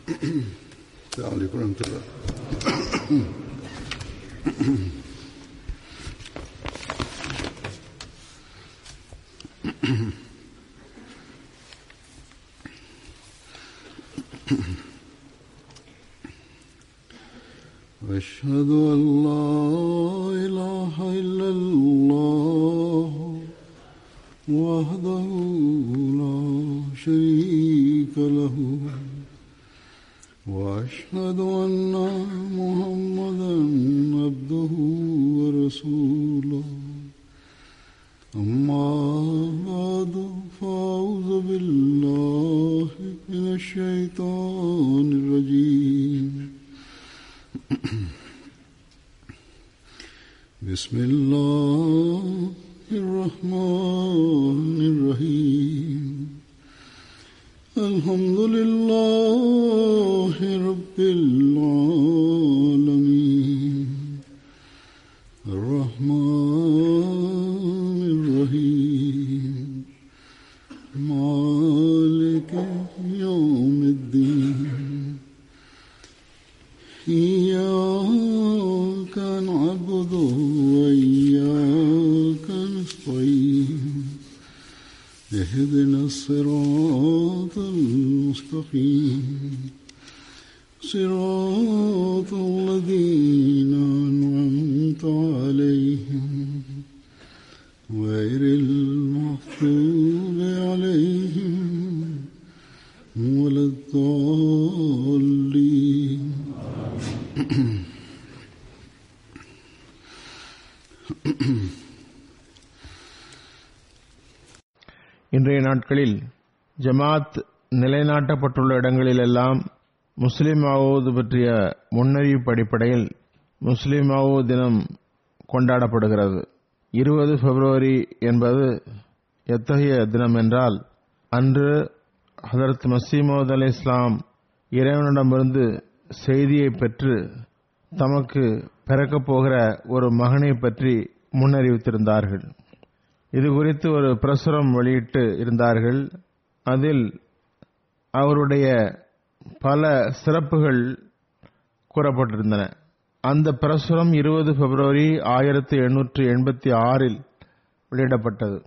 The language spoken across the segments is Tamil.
السلام عليكم ورحمة الله أشهد أن لا إله إلا الله وحده لا شريك له وأشهد أن محمدا عبده ورسوله أما بعد فأعوذ بالله من الشيطان الرجيم بسم الله الرحمن الرحيم الحمد لله رب العالمين الرحمن الرحيم مالك يوم الدين إياك نعبد وإياك نستعين اهدنا الصراط المستقيم صراط الذين أنعمت عليهم غير المغضوب عليهم ولا الضالين இன்றைய நாட்களில் ஜமாத் நிலைநாட்டப்பட்டுள்ள இடங்களிலெல்லாம் முஸ்லிம் ஆவது பற்றிய முன்னறிவிப்பு அடிப்படையில் முஸ்லிம் ஆவு தினம் கொண்டாடப்படுகிறது இருபது பிப்ரவரி என்பது எத்தகைய தினம் என்றால் அன்று ஹதரத் மசீமோத் அலி இஸ்லாம் இறைவனிடமிருந்து செய்தியை பெற்று தமக்கு பிறக்கப் போகிற ஒரு மகனை பற்றி முன்னறிவித்திருந்தார்கள் இது குறித்து ஒரு பிரசுரம் வெளியிட்டு இருந்தார்கள் அதில் அவருடைய பல சிறப்புகள் கூறப்பட்டிருந்தன அந்த பிரசுரம் இருபது பிப்ரவரி ஆயிரத்தி எண்ணூற்று எண்பத்தி ஆறில் வெளியிடப்பட்டது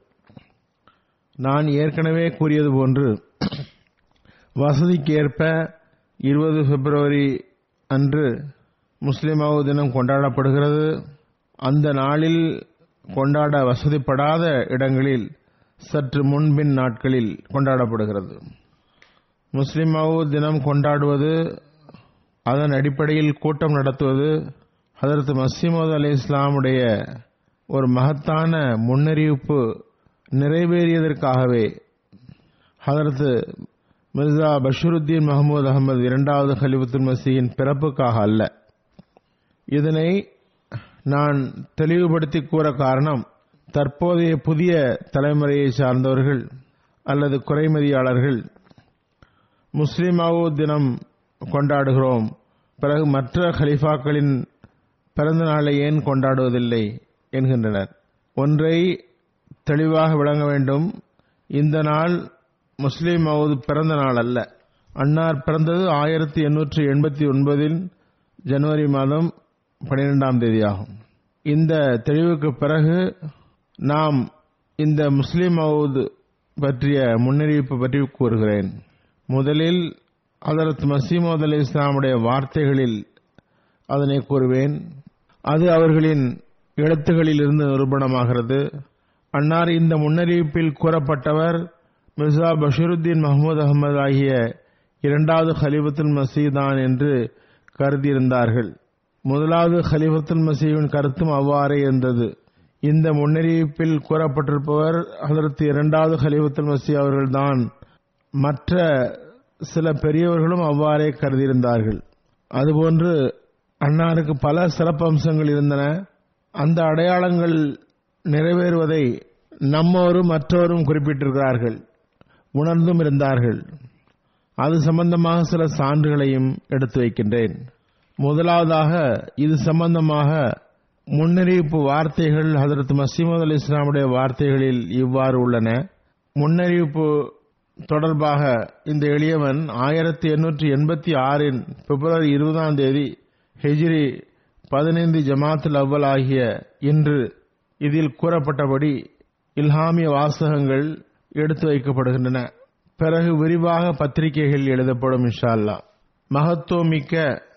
நான் ஏற்கனவே கூறியது போன்று வசதிக்கு ஏற்ப இருபது பிப்ரவரி அன்று முஸ்லிமாவு தினம் கொண்டாடப்படுகிறது அந்த நாளில் கொண்டாட வசதிப்படாத இடங்களில் சற்று முன்பின் நாட்களில் கொண்டாடப்படுகிறது முஸ்லிமாவு தினம் கொண்டாடுவது அதன் அடிப்படையில் கூட்டம் நடத்துவது ஹதரத் மசீமது அலி இஸ்லாமுடைய ஒரு மகத்தான முன்னறிவிப்பு நிறைவேறியதற்காகவே ஹதரத் மிர்சா பஷருத்தீன் மஹமூத் அகமது இரண்டாவது ஹலிபத்துல் மசீயின் பிறப்புக்காக அல்ல இதனை நான் தெளிவுபடுத்தி கூற காரணம் தற்போதைய புதிய தலைமுறையை சார்ந்தவர்கள் அல்லது குறைமதியாளர்கள் முஸ்லிமாவு தினம் கொண்டாடுகிறோம் பிறகு மற்ற ஹலிஃபாக்களின் பிறந்த நாளை ஏன் கொண்டாடுவதில்லை என்கின்றனர் ஒன்றை தெளிவாக விளங்க வேண்டும் இந்த நாள் முஸ்லிம் மவுது பிறந்த நாள் அல்ல அன்னார் பிறந்தது ஆயிரத்தி எண்ணூற்றி எண்பத்தி ஒன்பதில் ஜனவரி மாதம் பனிரெண்டாம் தேதியாகும் இந்த தெளிவுக்கு பிறகு நாம் இந்த முஸ்லிம் மவுது பற்றிய முன்னறிவிப்பு பற்றி கூறுகிறேன் முதலில் ஹதரத் மசீமோத் அலி இஸ்லாமுடைய வார்த்தைகளில் அதனை கூறுவேன் அது அவர்களின் எழுத்துகளில் இருந்து நிரூபணமாகிறது அன்னார் இந்த முன்னறிவிப்பில் கூறப்பட்டவர் மிர்சா பஷருத்தீன் மஹமூத் அகமது ஆகிய இரண்டாவது ஹலிபத்துல் மசீதான் என்று கருதியிருந்தார்கள் முதலாவது ஹலிஃபத்துல் மசீவின் கருத்தும் அவ்வாறே இருந்தது இந்த முன்னறிவிப்பில் கூறப்பட்டிருப்பவர் அதற்கு இரண்டாவது ஹலிஃபத்துல் மசீ அவர்கள்தான் மற்ற சில பெரியவர்களும் அவ்வாறே கருதியிருந்தார்கள் அதுபோன்று அன்னாருக்கு பல சிறப்பம்சங்கள் இருந்தன அந்த அடையாளங்கள் நிறைவேறுவதை நம்மோரும் மற்றோரும் குறிப்பிட்டிருக்கிறார்கள் உணர்ந்தும் இருந்தார்கள் அது சம்பந்தமாக சில சான்றுகளையும் எடுத்து வைக்கின்றேன் முதலாவதாக இது சம்பந்தமாக முன்னறிவிப்பு வார்த்தைகள் ஹதரத் மசீமது அலி இஸ்லாமுடைய வார்த்தைகளில் இவ்வாறு உள்ளன முன்னறிவிப்பு தொடர்பாக இந்த எளியவன் ஆயிரத்தி எண்ணூற்றி எண்பத்தி ஆறின் பிப்ரவரி இருபதாம் தேதி ஹெஜ்ரி பதினைந்து ஜமாத்துல் அவ்வல் ஆகிய இன்று இதில் கூறப்பட்டபடி இல்ஹாமிய வாசகங்கள் எடுத்து வைக்கப்படுகின்றன பிறகு விரிவாக பத்திரிகைகள் எழுதப்படும் இன்ஷா அல்லாஹ் மகத்துவமிக்க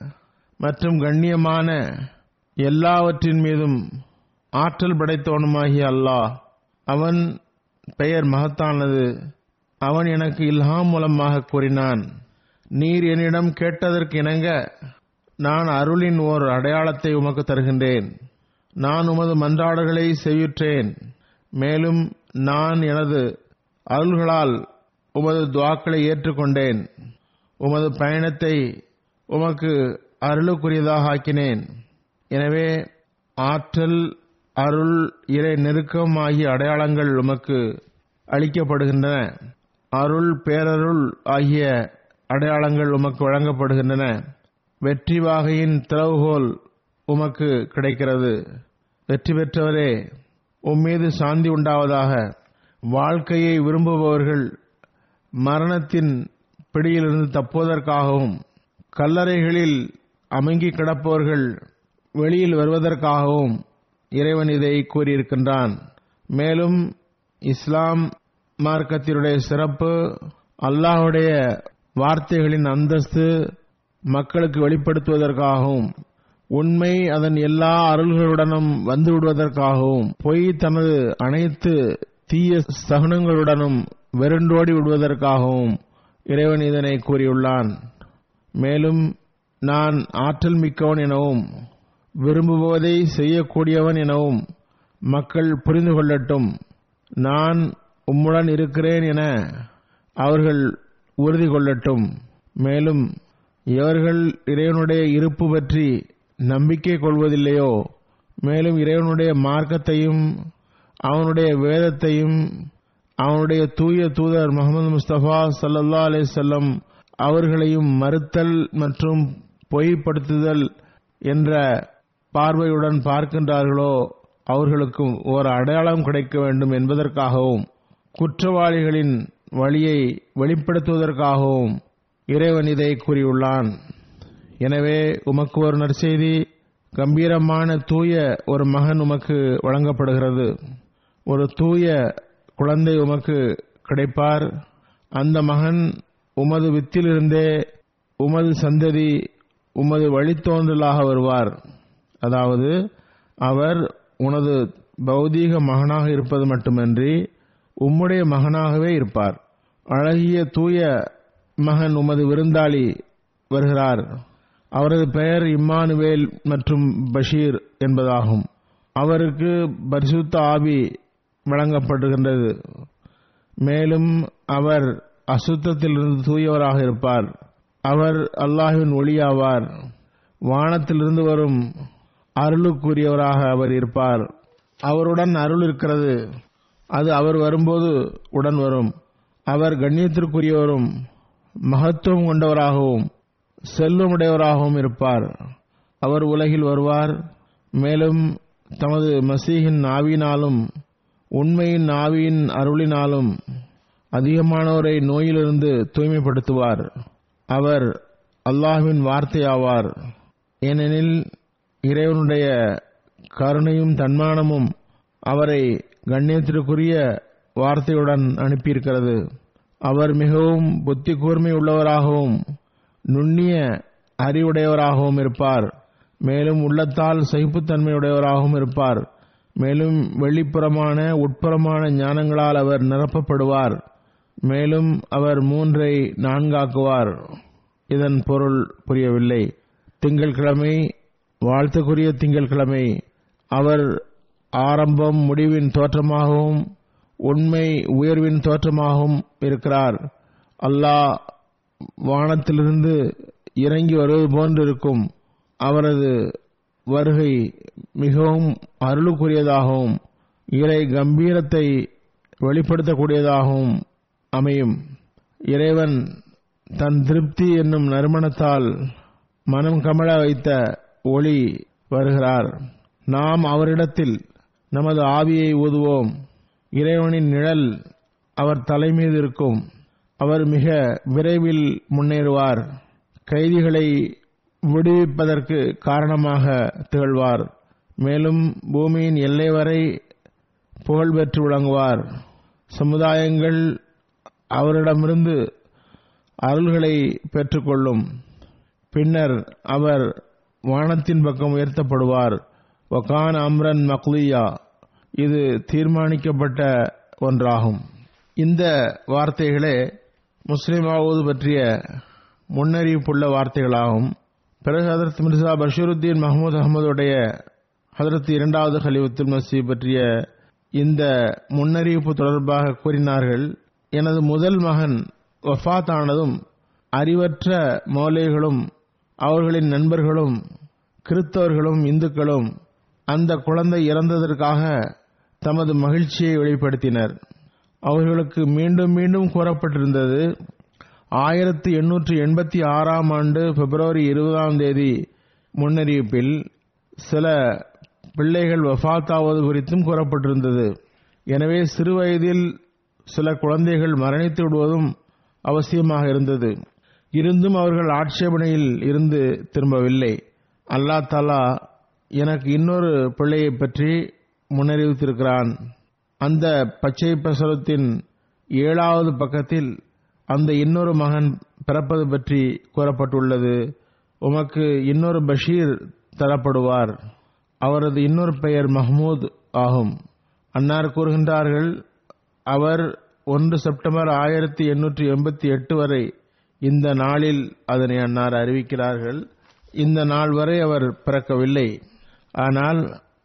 மற்றும் கண்ணியமான எல்லாவற்றின் மீதும் ஆற்றல் படைத்தவனுமாகிய அல்லாஹ் அவன் பெயர் மகத்தானது அவன் எனக்கு இல்ஹாம் மூலமாக கூறினான் நீர் என்னிடம் கேட்டதற்கு இணங்க நான் அருளின் ஓர் அடையாளத்தை உமக்கு தருகின்றேன் நான் உமது மன்றாடுகளை செய்யுற்றேன் மேலும் நான் எனது அருள்களால் உமது துவாக்களை ஏற்றுக்கொண்டேன் உமது பயணத்தை உமக்கு அருளுக்குரியதாக ஆக்கினேன் எனவே ஆற்றல் அருள் இறை நெருக்கம் ஆகிய அடையாளங்கள் உமக்கு அளிக்கப்படுகின்றன அருள் பேரருள் ஆகிய அடையாளங்கள் உமக்கு வழங்கப்படுகின்றன வெற்றி வாகையின் திறவுகோல் உமக்கு கிடைக்கிறது வெற்றி பெற்றவரே உம்மீது சாந்தி உண்டாவதாக வாழ்க்கையை விரும்புபவர்கள் மரணத்தின் பிடியிலிருந்து தப்புவதற்காகவும் கல்லறைகளில் அமங்கி கிடப்பவர்கள் வெளியில் வருவதற்காகவும் இறைவன் இதை கூறியிருக்கின்றான் மேலும் இஸ்லாம் மார்க்கத்தினுடைய சிறப்பு அல்லாஹுடைய வார்த்தைகளின் அந்தஸ்து மக்களுக்கு வெளிப்படுத்துவதற்காகவும் உண்மை அதன் எல்லா அருள்களுடனும் வந்து விடுவதற்காகவும் பொய் தனது அனைத்து தீய சகுனங்களுடனும் வெருண்டோடி விடுவதற்காகவும் இறைவன் இதனை கூறியுள்ளான் மேலும் நான் ஆற்றல் மிக்கவன் எனவும் விரும்புவதை செய்யக்கூடியவன் எனவும் மக்கள் புரிந்து கொள்ளட்டும் நான் உம்முடன் இருக்கிறேன் என அவர்கள் உறுதி கொள்ளட்டும் மேலும் எவர்கள் இறைவனுடைய இருப்பு பற்றி நம்பிக்கை கொள்வதில்லையோ மேலும் இறைவனுடைய மார்க்கத்தையும் அவனுடைய வேதத்தையும் அவனுடைய தூய தூதர் முகமது முஸ்தபா சல்லல்லா அலிசல்லம் அவர்களையும் மறுத்தல் மற்றும் பொய்ப்படுத்துதல் என்ற பார்வையுடன் பார்க்கின்றார்களோ அவர்களுக்கு ஒரு அடையாளம் கிடைக்க வேண்டும் என்பதற்காகவும் குற்றவாளிகளின் வழியை வெளிப்படுத்துவதற்காகவும் இறைவன் இதை கூறியுள்ளான் எனவே உமக்கு ஒரு நற்செய்தி கம்பீரமான தூய ஒரு மகன் உமக்கு வழங்கப்படுகிறது ஒரு தூய குழந்தை உமக்கு கிடைப்பார் அந்த மகன் உமது வித்திலிருந்தே உமது சந்ததி உமது வழித்தோன்றலாக வருவார் அதாவது அவர் உனது பௌதீக மகனாக இருப்பது மட்டுமன்றி உம்முடைய மகனாகவே இருப்பார் அழகிய தூய மகன் உமது விருந்தாளி வருகிறார் அவரது பெயர் இம்மானுவேல் மற்றும் பஷீர் என்பதாகும் அவருக்கு பரிசுத்த ஆவி வழங்கப்படுகின்றது மேலும் அவர் அசுத்தத்திலிருந்து தூயவராக இருப்பார் அவர் அல்லாஹ்வின் ஒளியாவார் வானத்திலிருந்து வரும் அருளுக்குரியவராக அவர் இருப்பார் அவருடன் அருள் இருக்கிறது அது அவர் வரும்போது உடன் வரும் அவர் கண்ணியத்திற்குரியவரும் மகத்துவம் கொண்டவராகவும் செல்வமுடையவராகவும் இருப்பார் அவர் உலகில் வருவார் மேலும் தமது மசீகின் ஆவியினாலும் உண்மையின் ஆவியின் அருளினாலும் அதிகமானோரை நோயிலிருந்து தூய்மைப்படுத்துவார் அவர் அல்லாஹ்வின் வார்த்தையாவார் ஏனெனில் இறைவனுடைய கருணையும் தன்மானமும் அவரை கண்ணியத்திற்குரிய வார்த்தையுடன் அனுப்பியிருக்கிறது அவர் மிகவும் புத்தி கூர்மை உள்ளவராகவும் நுண்ணிய அறிவுடையவராகவும் இருப்பார் மேலும் உள்ளத்தால் சகிப்புத்தன்மையுடையவராகவும் இருப்பார் மேலும் வெளிப்புறமான உட்புறமான ஞானங்களால் அவர் நிரப்பப்படுவார் மேலும் அவர் மூன்றை நான்காக்குவார் இதன் பொருள் புரியவில்லை திங்கள்கிழமை வாழ்த்துக்குரிய திங்கள்கிழமை அவர் ஆரம்பம் முடிவின் தோற்றமாகவும் உண்மை உயர்வின் தோற்றமாகவும் இருக்கிறார் அல்லாஹ் வானத்திலிருந்து இறங்கி வருவது போன்றிருக்கும் அவரது வருகை மிகவும் அருளுக்குரியதாகவும் இறை கம்பீரத்தை வெளிப்படுத்தக்கூடியதாகவும் அமையும் இறைவன் தன் திருப்தி என்னும் நறுமணத்தால் மனம் கமழ வைத்த ஒளி வருகிறார் நாம் அவரிடத்தில் நமது ஆவியை ஊதுவோம் இறைவனின் நிழல் அவர் தலை மீது இருக்கும் அவர் மிக விரைவில் முன்னேறுவார் கைதிகளை விடுவிப்பதற்கு காரணமாக திகழ்வார் மேலும் பூமியின் எல்லை வரை புகழ் பெற்று விளங்குவார் சமுதாயங்கள் அவரிடமிருந்து அருள்களை பெற்றுக்கொள்ளும் பின்னர் அவர் வானத்தின் பக்கம் உயர்த்தப்படுவார் ஒகான் அம்ரன் மக்லியா இது தீர்மானிக்கப்பட்ட ஒன்றாகும் இந்த வார்த்தைகளே முஸ்லிமாவது பற்றிய முன்னறிவிப்புள்ள வார்த்தைகளாகும் பிறகு ஹதரத் மிர்சா பஷீருத்தீன் மஹமூத் அகமதுடைய ஹதரத் இரண்டாவது ஹலிவத்துல் மசி பற்றிய இந்த முன்னறிவிப்பு தொடர்பாக கூறினார்கள் எனது முதல் மகன் வஃத் ஆனதும் அறிவற்ற மௌலைகளும் அவர்களின் நண்பர்களும் கிறிஸ்தவர்களும் இந்துக்களும் அந்த குழந்தை இறந்ததற்காக தமது மகிழ்ச்சியை வெளிப்படுத்தினர் அவர்களுக்கு மீண்டும் மீண்டும் கூறப்பட்டிருந்தது ஆயிரத்தி எண்ணூற்றி எண்பத்தி ஆறாம் ஆண்டு பிப்ரவரி இருபதாம் தேதி முன்னறிவிப்பில் சில பிள்ளைகள் வஃத்தாவது குறித்தும் கூறப்பட்டிருந்தது எனவே சிறுவயதில் சில குழந்தைகள் மரணித்து விடுவதும் அவசியமாக இருந்தது இருந்தும் அவர்கள் ஆட்சேபனையில் இருந்து திரும்பவில்லை அல்லா தாலா எனக்கு இன்னொரு பிள்ளையை பற்றி முன்னறிவித்திருக்கிறான் அந்த பச்சை பிரசுரத்தின் ஏழாவது பக்கத்தில் அந்த இன்னொரு மகன் பிறப்பது பற்றி கூறப்பட்டுள்ளது உமக்கு இன்னொரு பஷீர் தரப்படுவார் அவரது இன்னொரு பெயர் மஹ்மூத் ஆகும் அன்னார் கூறுகின்றார்கள் அவர் ஒன்று செப்டம்பர் ஆயிரத்தி எண்ணூற்றி எண்பத்தி எட்டு வரை இந்த நாளில் அதனை அன்னார் அறிவிக்கிறார்கள் இந்த நாள் வரை அவர் பிறக்கவில்லை ஆனால்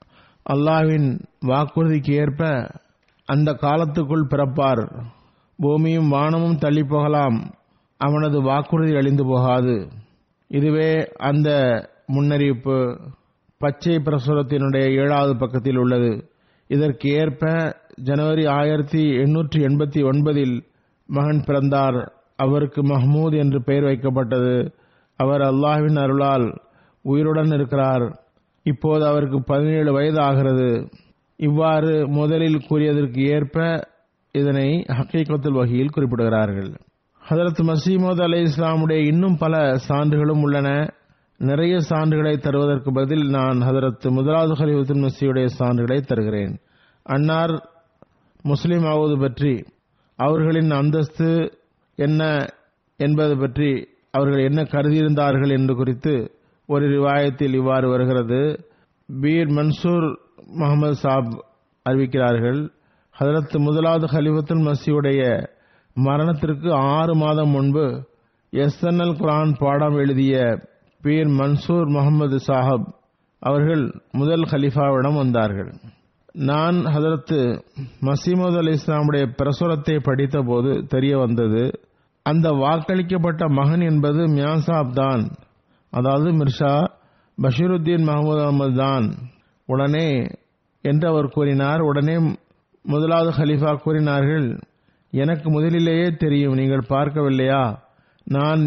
அல்லாவின் வாக்குறுதிக்கு ஏற்ப அந்த காலத்துக்குள் பிறப்பார் பூமியும் வானமும் தள்ளி போகலாம் அவனது வாக்குறுதி அழிந்து போகாது இதுவே அந்த முன்னறிவிப்பு பச்சை பிரசுரத்தினுடைய ஏழாவது பக்கத்தில் உள்ளது இதற்கு ஏற்ப ஜனவரி ஆயிரத்தி எண்ணூற்றி எண்பத்தி ஒன்பதில் மகன் பிறந்தார் அவருக்கு மஹ்மூத் என்று பெயர் வைக்கப்பட்டது அவர் அல்லாஹ்வின் அருளால் உயிருடன் இருக்கிறார் இப்போது அவருக்கு பதினேழு வயது ஆகிறது இவ்வாறு முதலில் கூறியதற்கு ஏற்ப இதனை ஹக்கீக்கத்துல் வகையில் குறிப்பிடுகிறார்கள் ஹதரத் மசீமோத் அலை இஸ்லாமுடைய இன்னும் பல சான்றுகளும் உள்ளன நிறைய சான்றுகளை தருவதற்கு பதில் நான் ஹதரத் முதலாவது ஹலிஃபத்துல் மசியுடைய சான்றுகளை தருகிறேன் அன்னார் முஸ்லிம் ஆவது பற்றி அவர்களின் அந்தஸ்து என்ன என்பது பற்றி அவர்கள் என்ன கருதியிருந்தார்கள் என்று குறித்து ஒரு ரிவாயத்தில் இவ்வாறு வருகிறது பீர் மன்சூர் முகமது சாப் அறிவிக்கிறார்கள் ஹதரத் முதலாவது ஹலிஃபத்துல் மசியுடைய மரணத்திற்கு ஆறு மாதம் முன்பு எஸ்என்எல் குரான் பாடம் எழுதிய பீர் மன்சூர் முகமது சாஹப் அவர்கள் முதல் ஹலிஃபாவிடம் வந்தார்கள் நான் ஹதரத்து மசீமது அலி இஸ்லாமுடைய பிரசுரத்தை படித்தபோது தெரிய வந்தது அந்த வாக்களிக்கப்பட்ட மகன் என்பது மியாசாப் தான் அதாவது மிர்ஷா பஷீருத்தீன் மஹமூத் அகமது தான் உடனே என்று அவர் கூறினார் உடனே முதலாவது ஹலீஃபா கூறினார்கள் எனக்கு முதலிலேயே தெரியும் நீங்கள் பார்க்கவில்லையா நான்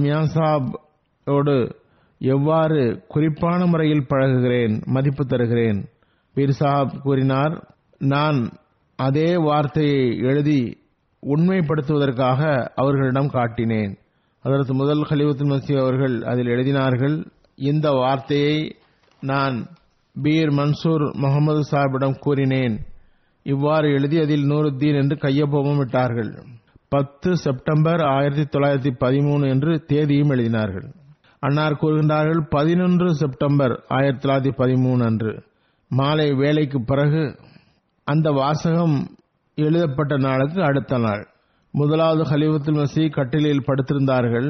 மியாசாபோடு எவ்வாறு குறிப்பான முறையில் பழகுகிறேன் மதிப்பு தருகிறேன் பீர் சாஹாப் கூறினார் நான் அதே வார்த்தையை எழுதி உண்மைப்படுத்துவதற்காக அவர்களிடம் காட்டினேன் அதற்கு முதல் ஹலிவத்துல் மசி அவர்கள் அதில் எழுதினார்கள் இந்த வார்த்தையை நான் பீர் மன்சூர் முகமது சாஹிபிடம் கூறினேன் இவ்வாறு எழுதி அதில் நூருத்தீன் என்று கையொப்பமும் விட்டார்கள் பத்து செப்டம்பர் ஆயிரத்தி தொள்ளாயிரத்தி பதிமூணு என்று தேதியும் எழுதினார்கள் அன்னார் கூறுகின்றார்கள் பதினொன்று செப்டம்பர் ஆயிரத்தி தொள்ளாயிரத்தி பதிமூணு அன்று மாலை வேலைக்கு பிறகு அந்த வாசகம் எழுதப்பட்ட நாளுக்கு அடுத்த நாள் முதலாவது ஹலிஃபத்துல் மசி கட்டிலில் படுத்திருந்தார்கள்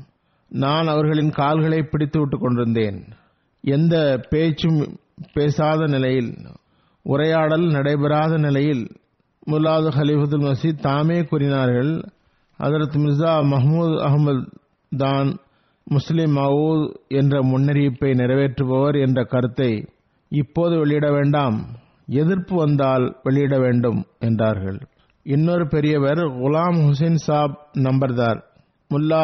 நான் அவர்களின் கால்களை பிடித்து விட்டுக் கொண்டிருந்தேன் எந்த பேச்சும் பேசாத நிலையில் உரையாடல் நடைபெறாத நிலையில் முதலாவது ஹலிஃபத்துல் மசி தாமே கூறினார்கள் ஹதரத் மிர்சா மஹமூத் அகமது தான் முஸ்லிம் மவுத் என்ற முன்னறிவிப்பை நிறைவேற்றுபவர் என்ற கருத்தை இப்போது வெளியிட வேண்டாம் எதிர்ப்பு வந்தால் வெளியிட வேண்டும் என்றார்கள் இன்னொரு பெரியவர் குலாம் ஹுசைன் சாப் நம்பர்தார் முல்லா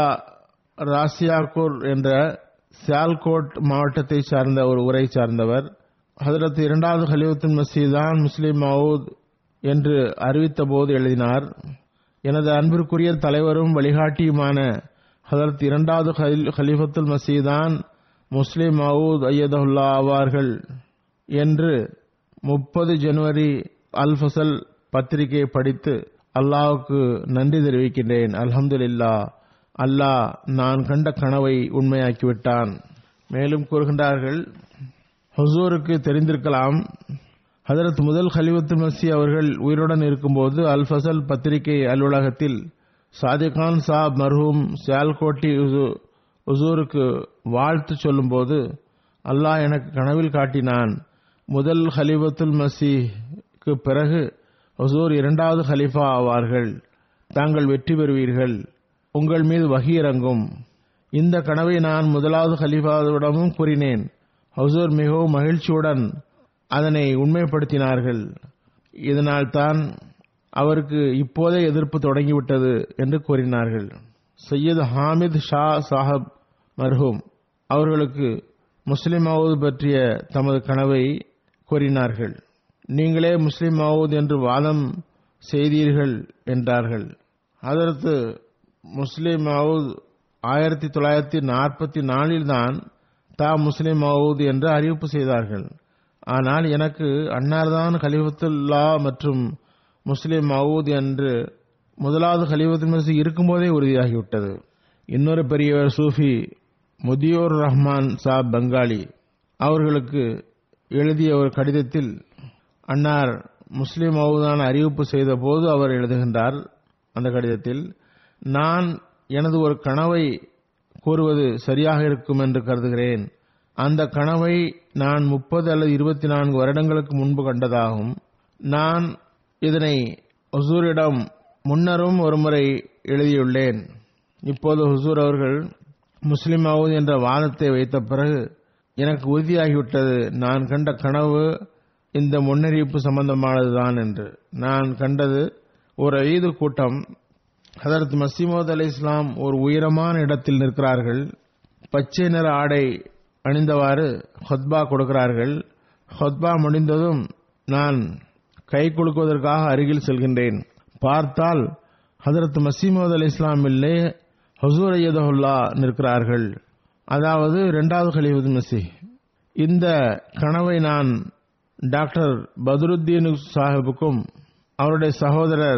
ராசியாக்கூர் என்ற சியால்கோட் மாவட்டத்தை சார்ந்த ஒரு உரை சார்ந்தவர் ஹதரத் இரண்டாவது ஹலிவுத்தின் மசீதான் முஸ்லிம் மவுத் என்று அறிவித்த போது எழுதினார் எனது அன்பிற்குரிய தலைவரும் வழிகாட்டியுமான ஹதரத் இரண்டாவது ஹலி- ஹலீஃபத்துல் மசீதான் முஸ்லிம் மவுத் ஐயதுல்லா ஆவார்கள் என்று முப்பது ஜனவரி அல் ஃபசல் பத்திரிகையை படித்து அல்லாஹ்வுக்கு நன்றி தெரிவிக்கின்றேன் அல்ஹம்துலில்லாஹ் அல்லாஹ் நான் கண்ட கனவை உண்மையாக்கிவிட்டான் மேலும் கூறுகின்றார்கள் ஹுசூருக்கு தெரிந்திருக்கலாம் ஹதரத் முதல் ஹலிவத்து மசி அவர்கள் உயிருடன் இருக்கும்போது அல் ஃபசல் பத்திரிகை அலுவலகத்தில் சாதிகான் சாப் மர்ஹூம் சியால்கோட்டி ஹுசூ- ஹுசூருக்கு வாழ்த்து சொல்லும்போது அல்லாஹ் எனக்கு கனவில் காட்டினான் முதல் ஹலிஃபத்துல் மசீஹ்க்கு பிறகு ஹுசூர் இரண்டாவது ஹலிஃபா ஆவார்கள் தாங்கள் வெற்றி பெறுவீர்கள் உங்கள் மீது வகி இறங்கும் இந்த கனவை நான் முதலாவது ஹலிஃபாவிடமும் கூறினேன் ஹுசூர் மிகவும் மகிழ்ச்சியுடன் அதனை உண்மைப்படுத்தினார்கள் இதனால் தான் அவருக்கு இப்போதே எதிர்ப்பு தொடங்கிவிட்டது என்று கூறினார்கள் சையத் ஹாமித் ஷா சாஹப் மர்ஹூம் அவர்களுக்கு முஸ்லிம் மவுத் பற்றிய தமது கனவை கூறினார்கள் நீங்களே முஸ்லிம் மவுத் என்று வாதம் செய்தீர்கள் என்றார்கள் அதற்கு முஸ்லிம் மவுத் ஆயிரத்தி தொள்ளாயிரத்தி நாற்பத்தி நாலில் தான் தா முஸ்லிம் மவுத் என்று அறிவிப்பு செய்தார்கள் ஆனால் எனக்கு அன்னார்தான் கலிஃபத்துல்லா மற்றும் முஸ்லிம் மவுத் என்று முதலாவது கலிஃபத்துல் மசி இருக்கும்போதே உறுதியாகிவிட்டது இன்னொரு பெரியவர் சூஃபி முதியோர் ரஹ்மான் சாப் பங்காளி அவர்களுக்கு எழுதிய ஒரு கடிதத்தில் அன்னார் முஸ்லிம் மவுதான அறிவிப்பு செய்த போது அவர் எழுதுகின்றார் அந்த கடிதத்தில் நான் எனது ஒரு கனவை கூறுவது சரியாக இருக்கும் என்று கருதுகிறேன் அந்த கனவை நான் முப்பது அல்லது இருபத்தி நான்கு வருடங்களுக்கு முன்பு கண்டதாகும் நான் இதனை ஹுசூரிடம் முன்னரும் ஒருமுறை எழுதியுள்ளேன் இப்போது ஹுசூர் அவர்கள் முஸ்லிம் ஆவது என்ற வாதத்தை வைத்த பிறகு எனக்கு உறுதியாகிவிட்டது நான் கண்ட கனவு இந்த முன்னறிவிப்பு சம்பந்தமானதுதான் என்று நான் கண்டது ஒரு ஈது கூட்டம் ஹதரத் மசீமோத் அலி இஸ்லாம் ஒரு உயரமான இடத்தில் நிற்கிறார்கள் பச்சை நிற ஆடை அணிந்தவாறு ஹொத்பா கொடுக்கிறார்கள் ஹொத்பா முடிந்ததும் நான் கை கொடுக்குவதற்காக அருகில் செல்கின்றேன் பார்த்தால் ஹதரத் மசீமோத் அலி இஸ்லாம் இல்லை ஹசூர் ஐயதுல்லா நிற்கிறார்கள் அதாவது இரண்டாவது கலிஃபத் மசி இந்த கனவை நான் டாக்டர் பத்ருத்தீன் சாஹிபுக்கும் அவருடைய சகோதரர்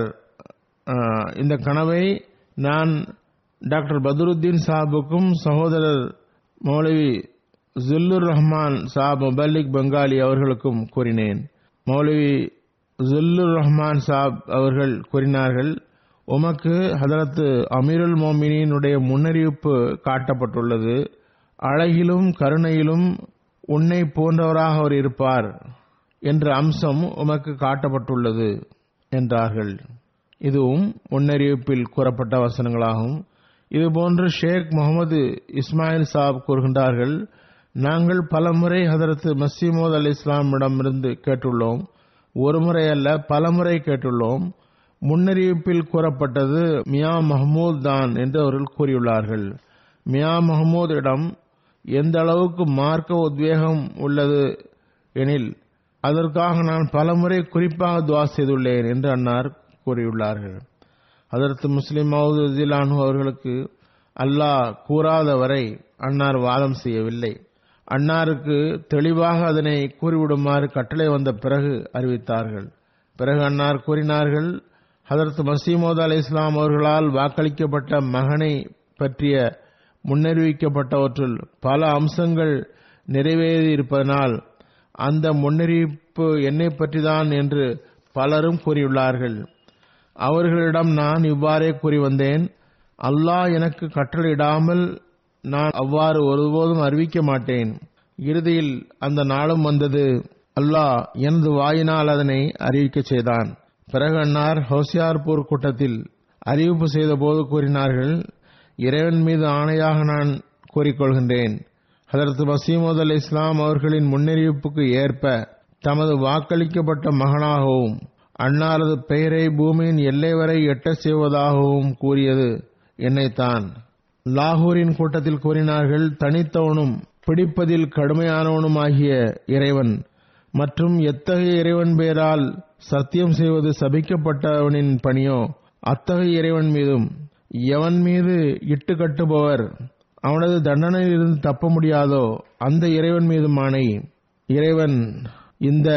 அஹ், இந்த கனவை நான் டாக்டர் பத்ருத்தீன் சாஹிபுக்கும் சகோதரர் மௌலவி ஜுல்லுர் ரஹ்மான் சாப் முபல்லிக் பெங்காலி அவர்களுக்கும் கூறினேன் மௌலவி ஜுல்லுர் ரஹ்மான் சாப் அவர்கள் கூறினார்கள் உமக்கு ஹதரத் அமீருல் மோமினினுடைய முன்னறிவிப்பு காட்டப்பட்டுள்ளது அழகிலும் கருணையிலும் உன்னை போன்றவராக அவர் இருப்பார் என்ற அம்சம் உமக்கு காட்டப்பட்டுள்ளது என்றார்கள் இதுவும் முன்னறிவிப்பில் கூறப்பட்ட வசனங்களாகும் இதுபோன்று ஷேக் முகமது இஸ்மாயில் சாப் கூறுகின்றார்கள் நாங்கள் பலமுறை ஹதரத் மசீமோத் அலி இஸ்லாமிடமிருந்து கேட்டுள்ளோம் ஒரு முறை அல்ல பலமுறை கேட்டுள்ளோம் முன்னறிவிப்பில் கூறப்பட்டது மியா மஹமூத் தான் என்று அவர்கள் கூறியுள்ளார்கள் மியா மஹமூதிடம் எந்த அளவுக்கு மார்க்க உத்வேகம் உள்ளது எனில் அதற்காக நான் பலமுறை குறிப்பாக துவா செய்துள்ளேன் என்று அன்னார் கூறியுள்ளார்கள் அதற்கு முஸ்லிம் மவுதிலானு அவர்களுக்கு அல்லாஹ் கூறாத வரை அன்னார் வாதம் செய்யவில்லை அன்னாருக்கு தெளிவாக அதனை கூறிவிடுமாறு கட்டளை வந்த பிறகு அறிவித்தார்கள் பிறகு அன்னார் கூறினார்கள் ஹதரத் மசீமோத் அலி இஸ்லாம் அவர்களால் வாக்களிக்கப்பட்ட மகனை பற்றிய முன்னறிவிக்கப்பட்டவற்றுள் பல அம்சங்கள் நிறைவேறியிருப்பதனால் அந்த முன்னறிவிப்பு என்னை பற்றிதான் என்று பலரும் கூறியுள்ளார்கள் அவர்களிடம் நான் இவ்வாறே கூறி வந்தேன் அல்லாஹ் எனக்கு கட்டளையிடாமல் நான் அவ்வாறு ஒருபோதும் அறிவிக்க மாட்டேன் இறுதியில் அந்த நாளும் வந்தது அல்லாஹ் எனது வாயினால் அதனை அறிவிக்கச் செய்தான் பிறகு அன்னார் ஹோசியார்பூர் கூட்டத்தில் அறிவிப்பு செய்த போது கூறினார்கள் இறைவன் மீது ஆணையாக நான் கூறிக்கொள்கின்றேன் ஹதரத் மசீமது அலி இஸ்லாம் அவர்களின் முன்னறிவிப்புக்கு ஏற்ப தமது வாக்களிக்கப்பட்ட மகனாகவும் அன்னாரது பெயரை பூமியின் எல்லை வரை எட்ட செய்வதாகவும் கூறியது என்னைத்தான் லாகூரின் கூட்டத்தில் கூறினார்கள் தனித்தவனும் பிடிப்பதில் கடுமையானவனுமாகிய இறைவன் மற்றும் எத்தகைய இறைவன் பெயரால் சத்தியம் செய்வது சபிக்கப்பட்டவனின் பணியோ அத்தகைய இறைவன் மீதும் எவன் மீது இட்டு கட்டுபவர் அவனது தண்டனையிலிருந்து தப்ப முடியாதோ அந்த இறைவன் மீதும் ஆணை இறைவன் இந்த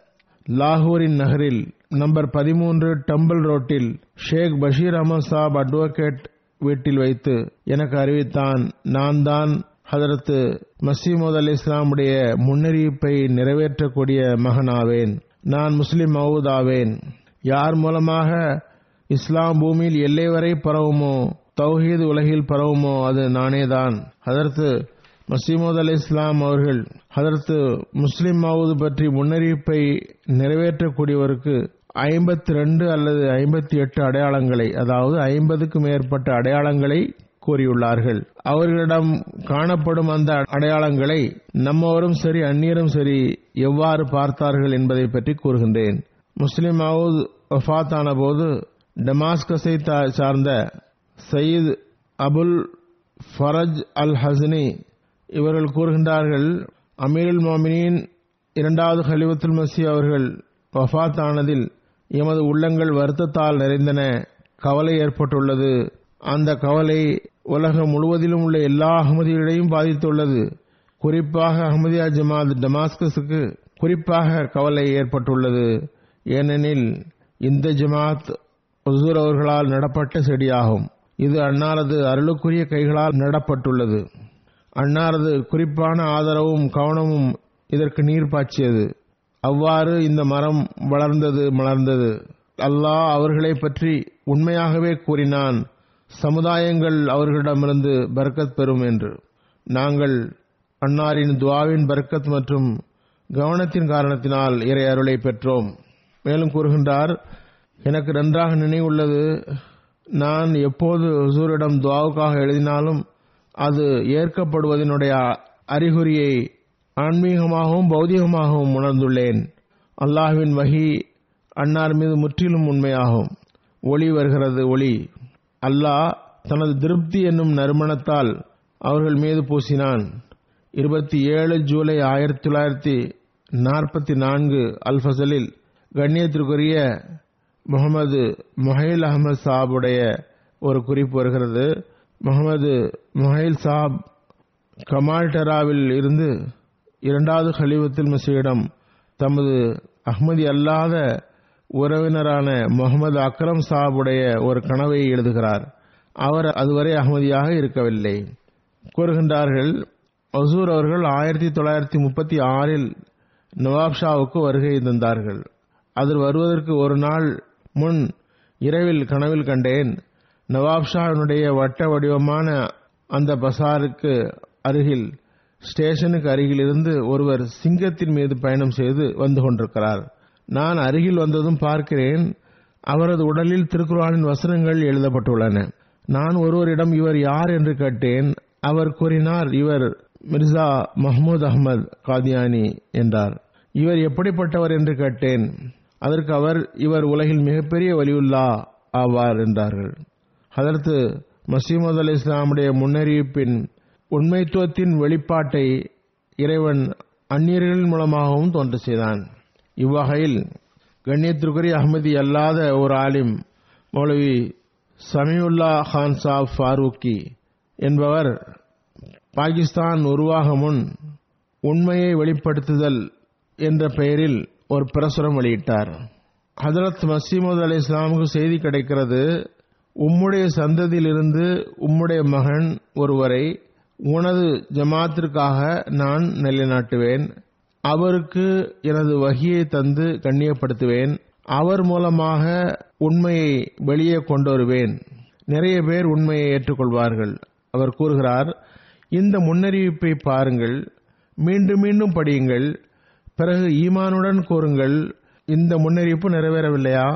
லாகூரின் நகரில் நம்பர் பதிமூன்று டம்பிள் ரோட்டில் ஷேக் பஷீர் அஹமத் சாப் அட்வொகேட் வீட்டில் வைத்து எனக்கு அறிவித்தான் நான் தான் ஹதரத்து மசீமோத் அலி இஸ்லாமுடைய முன்னறிவிப்பை நிறைவேற்றக்கூடிய மகனாவேன் நான் முஸ்லிம் மவுத் ஆவேன் யார் மூலமாக இஸ்லாம் பூமியில் எல்லை வரை பரவுமோ தௌஹீத் உலகில் பரவுமோ அது நானேதான் ஹதரத்து மசீமோத் அலி இஸ்லாம் அவர்கள் ஹதரத்து முஸ்லிம் மவுது பற்றி முன்னறிவிப்பை நிறைவேற்றக்கூடியவருக்கு ஐம்பத்தி ரெண்டு அல்லது ஐம்பத்தி எட்டு அடையாளங்களை அதாவது ஐம்பதுக்கு மேற்பட்ட அடையாளங்களை கூறியுள்ளார்கள் அவர்களிடம் காணப்படும் அந்த அடையாளங்களை நம்மவரும் சரி அந்நியரும் சரி எவ்வாறு பார்த்தார்கள் என்பதை பற்றி கூறுகின்றேன் முஸ்லிம் மவுத் வஃத் ஆன போது டமாஸ்கஸை சார்ந்த Saeed Abul Faraj al Hasni இவர்கள் கூறுகின்றார்கள் அமீருல் மோமினின் இரண்டாவது ஹலிவத்துல் மசி அவர்கள் வஃத் ஆனதில் எமது உள்ளங்கள் வருத்தத்தால் நிறைந்தன கவலை ஏற்பட்டுள்ளது அந்த கவலை உலகம் முழுவதிலும் உள்ள எல்லா அகமதிகளையும் பாதித்துள்ளது குறிப்பாக அகமதியா ஜமாத் டமாஸ்கஸுக்கு குறிப்பாக கவலை ஏற்பட்டுள்ளது ஏனெனில் இந்த ஜமாத் ஹுசூர் அவர்களால் நடப்பட்ட செடியாகும் இது அன்னாரது அருளுக்குரிய கைகளால் நடப்பட்டுள்ளது அன்னாரது குறிப்பான ஆதரவும் கவனமும் இதற்கு நீர் பாய்ச்சியது அவ்வாறு இந்த மரம் வளர்ந்தது மலர்ந்தது அல்லாஹ் அவர்களை பற்றி உண்மையாகவே கூறினான் சமுதாயங்கள் அவர்களிடமிருந்து பர்க்கத் பெறும் என்று நாங்கள் அன்னாரின் துவாவின் பர்க்கத் மற்றும் கவனத்தின் காரணத்தினால் இறை அருளை பெற்றோம் மேலும் கூறுகின்றார் எனக்கு நன்றாக நினைவுள்ளது நான் எப்போது ஹுசூரிடம் துவாவுக்காக எழுதினாலும் அது ஏற்கப்படுவதனுடைய அறிகுறியை ஆன்மீகமாகவும் பௌதிகமாகவும் உணர்ந்துள்ளேன் அல்லாஹ்வின் வகி அன்னார் மீது முற்றிலும் உண்மையாகும் ஒளி வருகிறது ஒளி அல்லாஹ் தனது திருப்தி என்னும் நறுமணத்தால் அவர்கள் மீது பூசினான் இருபத்தி ஏழு ஜூலை ஆயிரத்தி தொள்ளாயிரத்தி நாற்பத்தி நான்கு அல் ஃபசலில் கண்ணியத்திற்குரிய முகமது முஹைல் அகமது சாபுடைய ஒரு குறிப்பு வருகிறது முகமது முஹைல் சாப் கமால்டராவில் இருந்து இரண்டாவது ஹலிவத்தில் மசீடம் தமது அஹ்மதி அல்லாத உறவினரான முகமது அக்ரம் சாபுடைய ஒரு கனவை எழுதுகிறார் அவர் அதுவரை அகமதியாக இருக்கவில்லை கூறுகின்றார்கள் மசூர் அவர்கள் ஆயிரத்தி தொள்ளாயிரத்தி முப்பத்தி ஆறில் நவாப் ஷாவுக்கு வருகை தந்தார்கள் அதில் வருவதற்கு ஒரு நாள் முன் இரவில் கனவில் கண்டேன் நவாப் ஷாவினுடைய வட்ட வடிவமான அந்த பசாருக்கு அருகில் ஸ்டேஷனுக்கு அருகில் இருந்து ஒருவர் சிங்கத்தின் மீது பயணம் செய்து வந்து கொண்டிருக்கிறார் நான் அருகில் வந்ததும் பார்க்கிறேன் அவரது உடலில் திருக்குறானின் வசனங்கள் எழுதப்பட்டுள்ளன நான் ஒருவரிடம் இவர் யார் என்று கேட்டேன் அவர் கூறினார் இவர் மிர்சா மஹமூத் அகமது காதியானி என்றார் இவர் எப்படிப்பட்டவர் என்று கேட்டேன் அதற்கு அவர் இவர் உலகில் மிகப்பெரிய வலியுல்லா ஆவார் என்றார்கள் அதற்கு மசீமது அலி இஸ்லாமுடைய முன்னறிவிப்பின் உண்மைத்துவத்தின் வெளிப்பாட்டை இறைவன் அந்நியர்கள் மூலமாகவும் தோன்ற செய்தான் இவ்வகையில் கண்ணியத்திற்குரிய அகமதி அல்லாத ஒரு ஆலிம் மௌலவி சமியுல்லா கான் சாப் ஃபாரூக்கி என்பவர் பாகிஸ்தான் உருவாக முன் உண்மையை வெளிப்படுத்துதல் என்ற பெயரில் ஒரு பிரசுரம் வெளியிட்டார் ஹதரத் மசீமது அலி இஸ்லாமுக்கு செய்தி கிடைக்கிறது உம்முடைய சந்ததியிலிருந்து உம்முடைய மகன் ஒருவரை உனது ஜமாத்திற்காக நான் நிலைநாட்டுவேன் அவருக்கு எனது வகியை தந்து கண்ணியப்படுத்துவேன் அவர் மூலமாக உண்மையை வெளியே கொண்டு வருவேன் நிறைய பேர் உண்மையை ஏற்றுக்கொள்வார்கள் அவர் கூறுகிறார் இந்த முன்னறிவிப்பை பாருங்கள் மீண்டும் மீண்டும் படியுங்கள் பிறகு ஈமானுடன் கூறுங்கள் இந்த முன்னறிவிப்பு நிறைவேறவில்லையா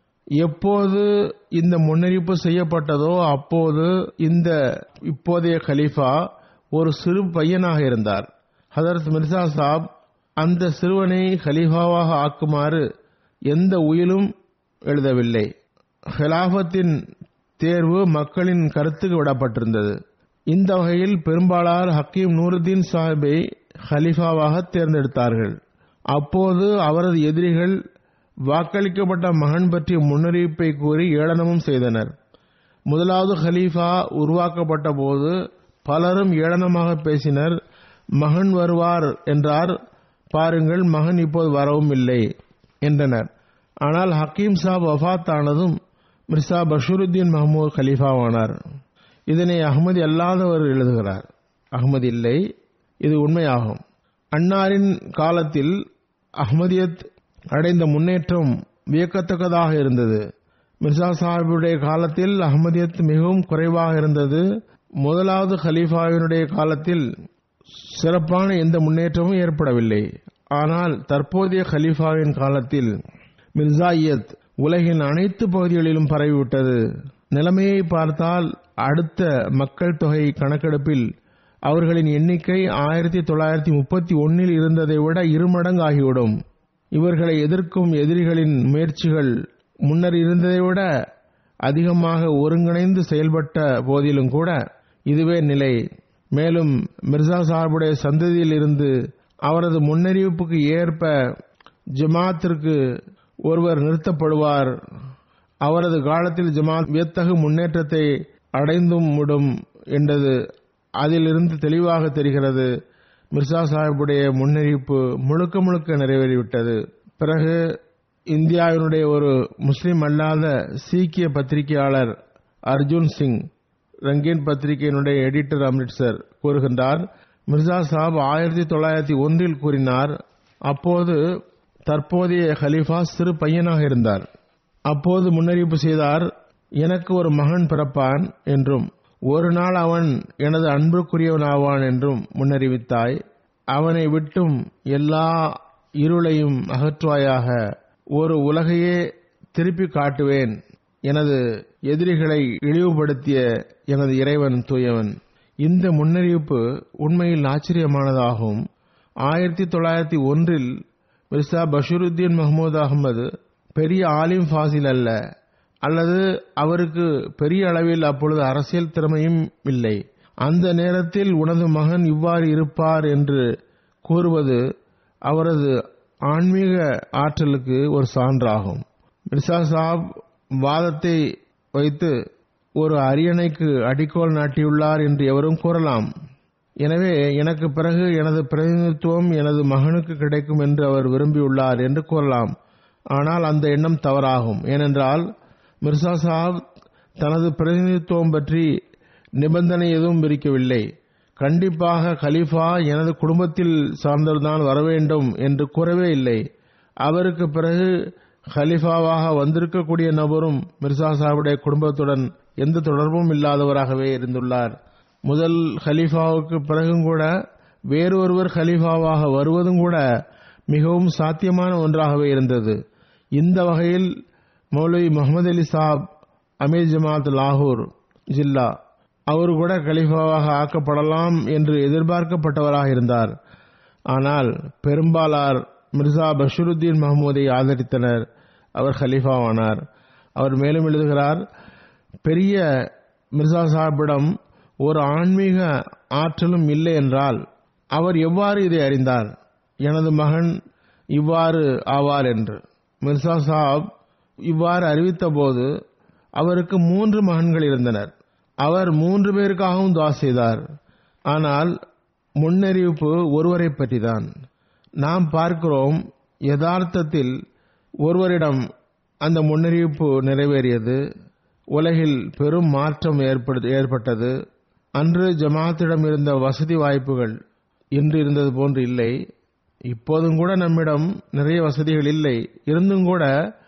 எப்போது இந்த முன்னறிவிப்பு செய்யப்பட்டதோ அப்போது இந்த இப்போதைய கலீஃபா ஒரு சிறு பையனாக இருந்தார் ஹதரத் மிர்சா சாப் அந்த சிறுவனை ஹலீஃபாவாக ஆக்குமாறு எந்த உயிலும் எழுதவில்லை ஹிலாஃபத்தின் தேர்வு மக்களின் கருத்துக்கு விடப்பட்டிருந்தது இந்த வகையில் பெரும்பாலார் ஹக்கீம் நூருதீன் சாஹிபை ஹலீஃபாவாக தேர்ந்தெடுத்தார்கள் அப்போது அவரது எதிரிகள் வாக்களிக்கப்பட்ட மகன் பற்றிய முன்னறிவிப்பை கூறி ஏளனமும் செய்தனர் முதலாவது ஹலீஃபா உருவாக்கப்பட்ட போது பலரும் ஏளனமாக பேசினர் மகன் வருவார் என்றார் பாருங்கள் மகன் இப்போது வரவும் இல்லை என்றனர் ஆனால் ஹக்கீம் சாப் வஃத் ஆனதும் மிர்சா பஷீருத்தீன் மஹமூத் கலீஃபாவானார் இதனை அகமதி அல்லாதவர் எழுதுகிறார் அகமது இல்லை இது உண்மையாகும் அன்னாரின் காலத்தில் அஹ்மதியத் அடைந்த முன்னேற்றம் வியக்கத்தக்கதாக இருந்தது மிர்சா சாஹிபுடைய காலத்தில் அஹ்மதியத் மிகவும் குறைவாக இருந்தது முதலாவது ஹலீஃபாவினுடைய காலத்தில் சிறப்பான எந்த முன்னேற்றமும் ஏற்படவில்லை ஆனால் தற்போதைய ஹலீஃபாவின் காலத்தில் மிர்சாயத் உலகின் அனைத்து பகுதிகளிலும் பரவிவிட்டது நிலைமையை பார்த்தால் அடுத்த மக்கள் தொகை கணக்கெடுப்பில் அவர்களின் எண்ணிக்கை ஆயிரத்தி தொள்ளாயிரத்தி முப்பத்தி ஒன்னில் இருந்ததை விட இருமடங்கு ஆகிவிடும் இவர்களை எதிர்க்கும் எதிரிகளின் முயற்சிகள் முன்னர் இருந்ததை விட அதிகமாக ஒருங்கிணைந்து செயல்பட்ட போதிலும் கூட இதுவே நிலை மேலும் மிர்சா சாஹிபுடைய சந்ததியில் இருந்து அவரது முன்னறிவிப்புக்கு ஏற்ப ஜமாத்திற்கு ஒருவர் நிறுத்தப்படுவார் அவரது காலத்தில் ஜமாத் வியத்தகு முன்னேற்றத்தை அடைந்தும் விடும் என்றது அதிலிருந்து தெளிவாக தெரிகிறது மிர்சா சாஹிபுடைய முன்னறிவிப்பு முழுக்க முழுக்க நிறைவேறிவிட்டது பிறகு இந்தியாவினுடைய ஒரு முஸ்லிம் அல்லாத சீக்கிய பத்திரிகையாளர் அர்ஜுன் சிங் ரங்கீன் பத்திரிகையினுடைய எடிட்டர் அம்ரிட்சர் கூறுகின்றார் மிர்சா சாப் ஆயிரத்தி தொள்ளாயிரத்தி ஒன்றில் கூறினார் அப்போது தற்போதைய ஹலீஃபா சிறு பையனாக இருந்தார் அப்போது முன்னறிவிப்பு செய்தார் எனக்கு ஒரு மகன் பிறப்பான் என்றும் ஒரு நாள் அவன் எனது அன்புக்குரியவனாவான் என்றும் முன்னறிவித்தாய் அவனை விட்டும் எல்லா இருளையும் அகற்றுவாயாக ஒரு உலகையே திருப்பி காட்டுவேன் எனது எதிரிகளை இழிவுபடுத்திய எனது இறைவன் தூயவன் இந்த முன்னறிவிப்பு உண்மையில் ஆச்சரியமானதாகும் ஆயிரத்தி தொள்ளாயிரத்தி ஒன்றில் மிர்சா பஷீருத்தீன் மஹமூத் அகமது பெரிய ஆலிம் ஃபாசில் அல்ல அல்லது அவருக்கு பெரிய அளவில் அப்பொழுது அரசியல் திறமையும் இல்லை அந்த நேரத்தில் உனது மகன் இவ்வாறு இருப்பார் என்று கூறுவது அவரது ஆன்மீக ஆற்றலுக்கு ஒரு சான்றாகும் மிர்சா சாப் வாதத்தை வைத்து ஒரு அரியணைக்கு அடிக்கோல் நாட்டியுள்ளார் என்று எவரும் கூறலாம் எனவே எனக்கு பிறகு எனது பிரதிநிதித்துவம் எனது மகனுக்கு கிடைக்கும் என்று அவர் விரும்பியுள்ளார் என்று கூறலாம் ஆனால் அந்த எண்ணம் தவறாகும் ஏனென்றால் மிர்சா சாப் தனது பிரதிநிதித்துவம் பற்றி நிபந்தனை எதுவும் விரிக்கவில்லை கண்டிப்பாக கலீஃபா எனது குடும்பத்தில் சார்ந்தவர்தான் வர வேண்டும் என்று கூறவே இல்லை அவருக்கு பிறகு ஹலிஃபாவாக வந்திருக்கக்கூடிய நபரும் மிர்சா சாஹிபுடைய குடும்பத்துடன் எந்த தொடர்பும் இல்லாதவராகவே இருந்துள்ளார் முதல் ஹலீஃபாவுக்கு பிறகும் கூட வேறொருவர் ஹலீஃபாவாக வருவதும் கூட மிகவும் சாத்தியமான ஒன்றாகவே இருந்தது இந்த வகையில் மௌலவி முகமது அலி சாப் அமீர் ஜமாத் லாகூர் ஜில்லா அவர் கூட கலிஃபாவாக ஆக்கப்படலாம் என்று எதிர்பார்க்கப்பட்டவராக இருந்தார் ஆனால் பெரும்பாலார் மிர்சா பஷீருத்தீன் மஹமூதை ஆதரித்தனர் அவர் ஹலீஃபாவானார் அவர் மேலும் எழுதுகிறார் பெரிய மிர்சா சாஹிப்பிடம் ஒரு ஆன்மீக ஆற்றலும் இல்லை என்றால் அவர் எவ்வாறு இதை அறிந்தார் எனது மகன் இவ்வாறு ஆவார் என்று மிர்சா சாப் இவ்வாறு அறிவித்த போது அவருக்கு மூன்று மகன்கள் இருந்தனர் அவர் மூன்று பேருக்காகவும் துவா செய்தார் ஆனால் முன்னறிவிப்பு ஒருவரை பற்றிதான் நாம் பார்க்கிறோம் யதார்த்தத்தில் ஒருவரிடம் அந்த முன்னறிவிப்பு நிறைவேறியது உலகில் பெரும் மாற்றம் ஏற்பட்டது அன்று ஜமாத்திடம் இருந்த வசதி வாய்ப்புகள் இன்று இருந்தது போன்று இல்லை இப்போதும் கூட நம்மிடம் நிறைய வசதிகள் இல்லை இருந்தும் கூட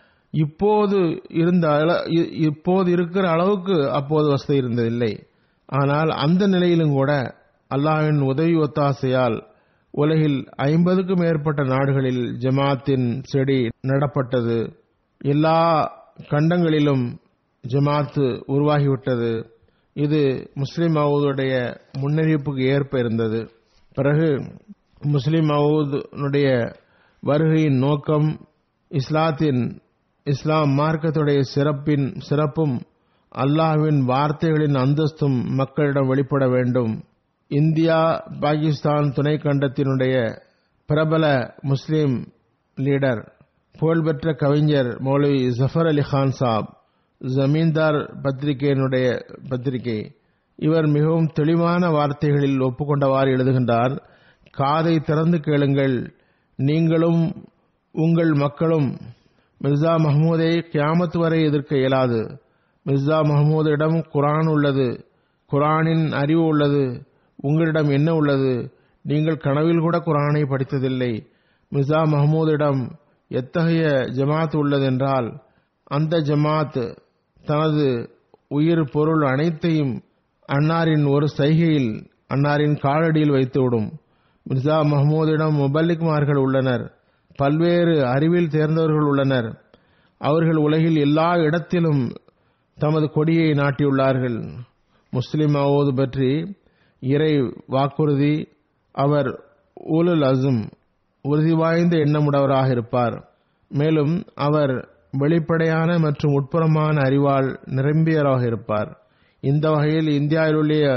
இப்போது இருந்த இப்போது இருக்கிற அளவுக்கு அப்போது வசதி இருந்ததில்லை ஆனால் அந்த நிலையிலும் கூட அல்லாஹின் உதவி ஒத்தாசையால் உலகில் ஐம்பதுக்கும் மேற்பட்ட நாடுகளில் ஜமாத்தின் செடி நடப்பட்டது எல்லா கண்டங்களிலும் ஜமாத்து உருவாகிவிட்டது இது முஸ்லிம் மவுதுடைய முன்னறிவிப்புக்கு ஏற்ப இருந்தது பிறகு முஸ்லிம் மவுதுனுடைய வருகையின் நோக்கம் இஸ்லாத்தின் இஸ்லாம் மார்க்கத்துடைய சிறப்பின் சிறப்பும் அல்லாஹ்வின் வார்த்தைகளின் அந்தஸ்தும் மக்களிடம் வெளிப்பட வேண்டும் இந்தியா பாகிஸ்தான் துணை கண்டத்தினுடைய பிரபல முஸ்லிம் லீடர் புகழ்பெற்ற கவிஞர் மௌலவி ஜஃபர் அலி கான் சாப் ஜமீன்தார் பத்திரிகையினுடைய பத்திரிகை இவர் மிகவும் தெளிவான வார்த்தைகளில் ஒப்புக்கொண்டவாறு எழுதுகின்றார் காதை திறந்து கேளுங்கள் நீங்களும் உங்கள் மக்களும் மிர்சா மஹமூதை கியாமத் வரை எதிர்க்க இயலாது மிர்சா மஹமூதிடம் குரான் உள்ளது குரானின் அறிவு உள்ளது உங்களிடம் என்ன உள்ளது நீங்கள் கனவில் கூட குரானை படித்ததில்லை மிர்சா மஹமூதிடம் எத்தகைய ஜமாத் உள்ளதென்றால் அந்த ஜமாத் தனது உயிர் பொருள் அனைத்தையும் அன்னாரின் ஒரு சைகையில் அன்னாரின் காலடியில் வைத்துவிடும் மிர்சா மஹமூதிடம் முபல்லிக்மார்கள் உள்ளனர் பல்வேறு அறிவில் தேர்ந்தவர்கள் உள்ளனர் அவர்கள் உலகில் எல்லா இடத்திலும் தமது கொடியை நாட்டியுள்ளார்கள் முஸ்லிம் அவோது பற்றி இறை வாக்குறுதி அவர் ஊலுல் அசும் உறுதி வாய்ந்த எண்ணமுடையவராக இருப்பார் மேலும் அவர் வெளிப்படையான மற்றும் உட்புறமான அறிவால் நிரம்பியவராக இருப்பார் இந்த வகையில் இந்தியாவில் உள்ள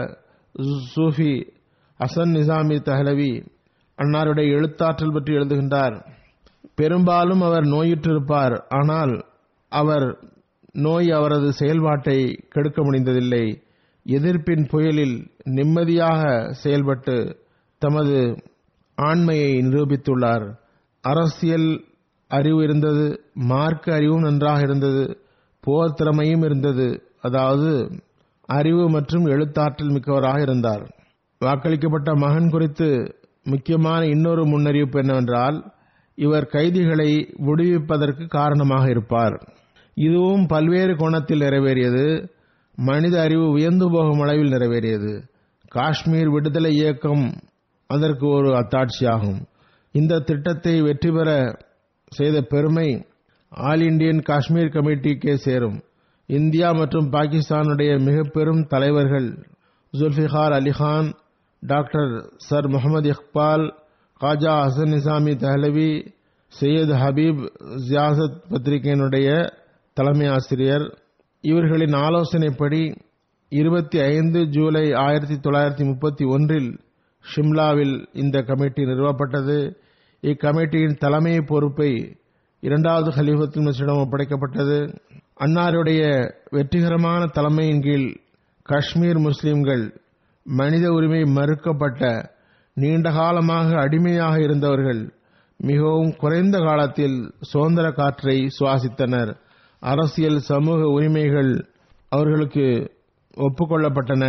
சூஃபி அசன் நிசாமி தஹலவி அன்னாருடைய எழுத்தாற்றல் பற்றி எழுதுகின்றார் பெரும்பாலும் அவர் நோயுற்றிருப்பார் ஆனால் அவர் நோய் அவரது செயல்பாட்டை கெடுக்க முடிந்ததில்லை எதிர்ப்பின் புயலில் நிம்மதியாக செயல்பட்டு தமது ஆண்மையை நிரூபித்துள்ளார் அரசியல் அறிவு இருந்தது மார்க்க அறிவும் நன்றாக இருந்தது போர் திறமையும் இருந்தது அதாவது அறிவு மற்றும் எழுத்தாற்றல் மிக்கவராக இருந்தார் வாக்களிக்கப்பட்ட மகன் குறித்து முக்கியமான இன்னொரு முன்னறிவிப்பு என்னவென்றால் இவர் கைதிகளை விடுவிப்பதற்கு காரணமாக இருப்பார் இதுவும் பல்வேறு கோணத்தில் நிறைவேறியது மனித அறிவு வியந்து போகும் அளவில் நிறைவேறியது காஷ்மீர் விடுதலை இயக்கம் அதற்கு ஒரு அத்தாட்சியாகும் இந்த திட்டத்தை வெற்றி பெற செய்த பெருமை ஆல் இண்டியன் காஷ்மீர் கமிட்டிக்கே சேரும் இந்தியா மற்றும் பாகிஸ்தானுடைய மிக பெரும் தலைவர்கள் ஜுல்ஃபிகார் அலிகான் டாக்டர் சர் முகமது இக்பால் காஜா ஹசன் நிசாமி தஹலவி சையத் ஹபீப் ஜியாசத் பத்திரிகையினுடைய தலைமை ஆசிரியர் இவர்களின் ஆலோசனைப்படி இருபத்தி ஐந்து ஜூலை ஆயிரத்தி தொள்ளாயிரத்தி முப்பத்தி ஒன்றில் ஷிம்லாவில் இந்த கமிட்டி நிறுவப்பட்டது இக்கமிட்டியின் தலைமை பொறுப்பை இரண்டாவது ஹலிஃபத்துல் மசிடம் ஒப்படைக்கப்பட்டது அன்னாருடைய வெற்றிகரமான தலைமையின் கீழ் காஷ்மீர் முஸ்லிம்கள் மனித உரிமை மறுக்கப்பட்ட நீண்ட காலமாக அடிமையாக இருந்தவர்கள் மிகவும் குறைந்த காலத்தில் சுதந்திர காற்றை சுவாசித்தனர் அரசியல் சமூக உரிமைகள் அவர்களுக்கு ஒப்புக்கொள்ளப்பட்டன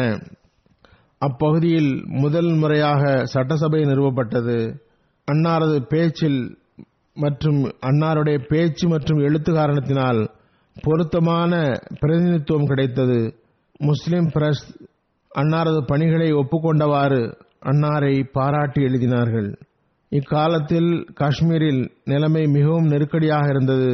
அப்பகுதியில் முதல் முறையாக சட்டசபை நிறுவப்பட்டது அன்னாரது பேச்சில் மற்றும் அன்னாருடைய பேச்சு மற்றும் எழுத்து காரணத்தினால் பொருத்தமான பிரதிநிதித்துவம் கிடைத்தது முஸ்லிம் பிரஸ் அன்னாரது பணிகளை ஒப்புக்கொண்டவாறு அன்னாரை பாராட்டி எழுதினார்கள் இக்காலத்தில் காஷ்மீரில் நிலைமை மிகவும் நெருக்கடியாக இருந்தது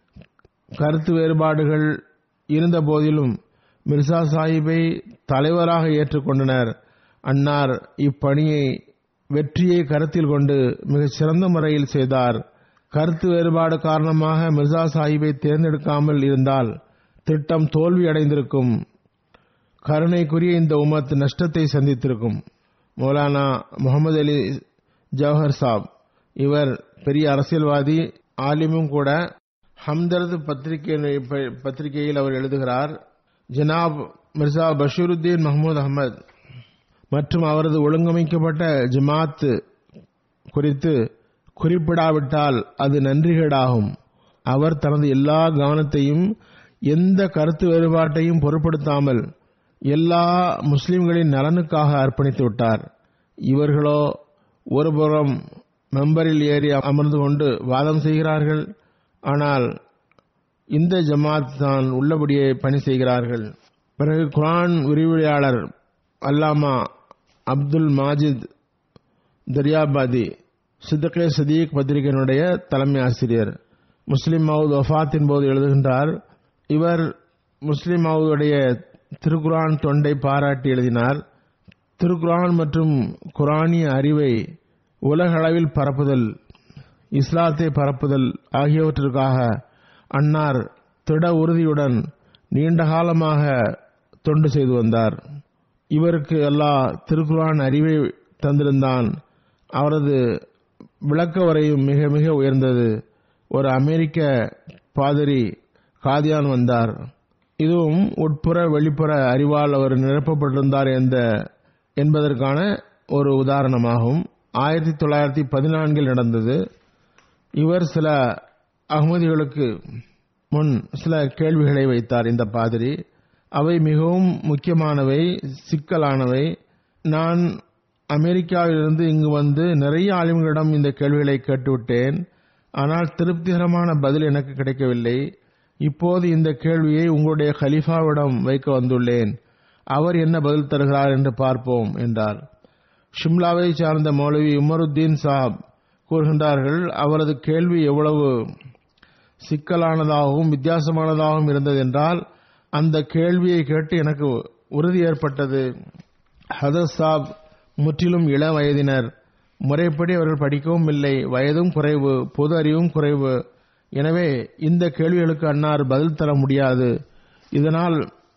கருத்து வேறுபாடுகள் இருந்த போதிலும் மிர்சா சாஹிப்பை தலைவராக ஏற்றுக்கொண்டனர் அன்னார் இப்பணியை வெற்றியை கருத்தில் கொண்டு மிகச் சிறந்த முறையில் செய்தார் கருத்து வேறுபாடு காரணமாக மிர்சா சாஹிப்பை தேர்ந்தெடுக்காமல் இருந்தால் திட்டம் தோல்வி அடைந்திருக்கும் கருணைக்குரிய இந்த உமத் நஷ்டத்தை சந்தித்திருக்கும் மௌலானா முகமது அலி ஜவஹர் சாப் இவர் பெரிய அரசியல்வாதி ஆலிமும் கூட ஹம்தர்த் பத்திரிகை பத்திரிகையில் அவர் எழுதுகிறார் ஜனாப் மிர்சா பஷீருத்தீன் மஹமூத் அகமது மற்றும் அவரது ஒழுங்கமைக்கப்பட்ட ஜமாத் குறித்து குறிப்பிடாவிட்டால் அது நன்றிகேடாகும் அவர் தனது எல்லா கவனத்தையும் எந்த கருத்து வேறுபாட்டையும் பொருட்படுத்தாமல் எல்லா முஸ்லிம்களின் நலனுக்காக அர்ப்பணித்து விட்டார் இவர்களோ ஒருபுறம் மெம்பரில் ஏறி அமர்ந்து கொண்டு வாதம் செய்கிறார்கள் ஆனால் இந்த ஜமாத் தான் உள்ளபடியே பணி செய்கிறார்கள் பிறகு குரான் விரிவுரையாளர் அல்லாமா அப்துல் மாஜித் தரியாபாதி சித்தகே சதீக் பத்திரிகையினுடைய தலைமை ஆசிரியர் முஸ்லிம் மவுத் வஃபாத்தின் போது எழுதுகின்றார் இவர் முஸ்லிம் மவுதுடைய திருக்குரான் தொண்டை பாராட்டி எழுதினார் திருக்குரான் மற்றும் குரானிய அறிவை உலக அளவில் பரப்புதல் இஸ்லாத்தை பரப்புதல் ஆகியவற்றிற்காக அன்னார் திட உறுதியுடன் நீண்ட காலமாக தொண்டு செய்து வந்தார் இவருக்கு அல்லாஹ் திருக்குரான் அறிவை தந்திருந்தான் அவரது விளக்க உரையும் மிக மிக உயர்ந்தது ஒரு அமெரிக்க பாதிரி காதியான் வந்தார் இதுவும் உட்புற வெளிப்புற அறிவால் அவர் நிரப்பப்பட்டிருந்தார் என்ற என்பதற்கான ஒரு உதாரணமாகும் ஆயிரத்தி தொள்ளாயிரத்தி பதினான்கில் நடந்தது இவர் சில அகமதிகளுக்கு முன் சில கேள்விகளை வைத்தார் இந்த பாதிரி அவை மிகவும் முக்கியமானவை சிக்கலானவை நான் அமெரிக்காவிலிருந்து இங்கு வந்து நிறைய ஆளுமைகளிடம் இந்த கேள்விகளை கேட்டுவிட்டேன் ஆனால் திருப்திகரமான பதில் எனக்கு கிடைக்கவில்லை இப்போது இந்த கேள்வியை உங்களுடைய கலீஃபாவிடம் வைக்க வந்துள்ளேன் அவர் என்ன பதில் தருகிறார் என்று பார்ப்போம் என்றார் ஷிம்லாவை சார்ந்த மௌலவி உமருத்தீன் சாப் கூறுகின்றார்கள் அவரது கேள்வி எவ்வளவு சிக்கலானதாகவும் வித்தியாசமானதாகவும் இருந்தது என்றால் அந்த கேள்வியை கேட்டு எனக்கு உறுதி ஏற்பட்டது ஹதர் சாப் முற்றிலும் இள வயதினர் முறைப்படி அவர்கள் படிக்கவும் இல்லை வயதும் குறைவு பொது அறிவும் குறைவு எனவே இந்த கேள்விகளுக்கு அன்னார் பதில் தர முடியாது இதனால்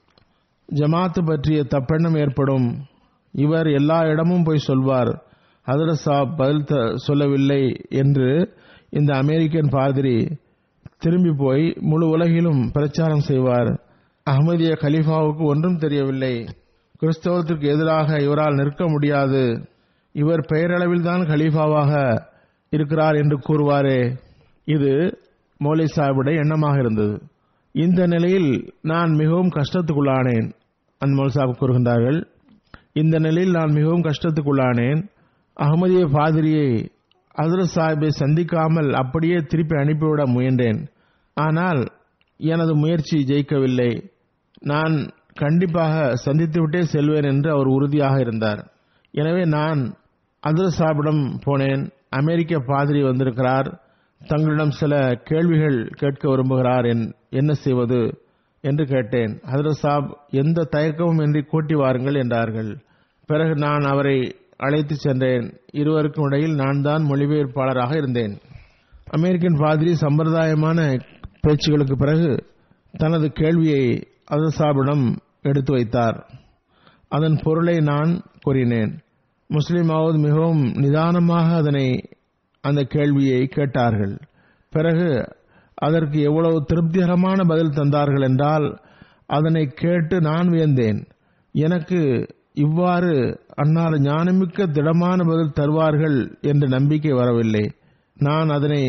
ஜமாத்து பற்றிய தப்பெண்ணம் ஏற்படும் இவர் எல்லா இடமும் போய் சொல்வார் ஹதரத் சாப் பதில் த- சொல்லவில்லை என்று இந்த அமெரிக்கன் பாதிரி திரும்பி போய் முழு உலகிலும் பிரச்சாரம் செய்வார் அகமதிய கலீஃபாவுக்கு ஒன்றும் தெரியவில்லை கிறிஸ்தவத்திற்கு எதிராக இவரால் நிற்க முடியாது இவர் பெயரளவில் தான் கலீஃபாவாக இருக்கிறார் என்று கூறுவாரே இது மௌலை சாஹிபுடைய எண்ணமாக இருந்தது இந்த நிலையில் நான் மிகவும் கஷ்டத்துக்குள்ளானேன் அந்த மௌலை சாஹிப் கூறுகின்றார்கள் இந்த நிலையில் நான் மிகவும் கஷ்டத்துக்குள்ளானேன் அகமதிய பாதிரியை ஹசரத் சாஹிப்பை சந்திக்காமல் அப்படியே திருப்பி அனுப்பிவிட முயன்றேன் ஆனால் எனது முயற்சி ஜெயிக்கவில்லை நான் கண்டிப்பாக சந்தித்துவிட்டே செல்வேன் என்று அவர் உறுதியாக இருந்தார் எனவே நான் ஹசரத் சாஹிப்பிடம் போனேன் அமெரிக்க பாதிரி வந்திருக்கிறார் தங்களிடம் சில கேள்விகள் கேட்க விரும்புகிறார் என்- என்ன செய்வது என்று கேட்டேன் ஹசரத் சாப் எந்த தயக்கமும் இன்றி கூட்டி வாருங்கள் என்றார்கள் பிறகு நான் அவரை அழைத்து சென்றேன் இருவருக்கும் இடையில் நான் தான் மொழிபெயர்ப்பாளராக இருந்தேன் அமெரிக்கன் பாதிரி சம்பிரதாயமான பேச்சுகளுக்கு பிறகு தனது கேள்வியை ஹசரத் சாபிடம் எடுத்து வைத்தார் அதன் பொருளை நான் கூறினேன் முஸ்லிமாவது மிகவும் நிதானமாக அதனை அந்த கேள்வியை கேட்டார்கள் பிறகு அதற்கு எவ்வளவு திருப்திகரமான பதில் தந்தார்கள் என்றால் அதனை கேட்டு நான் வியந்தேன் எனக்கு இவ்வாறு அன்னார் ஞானமிக்க திடமான பதில் தருவார்கள் என்ற நம்பிக்கை வரவில்லை நான் அதனை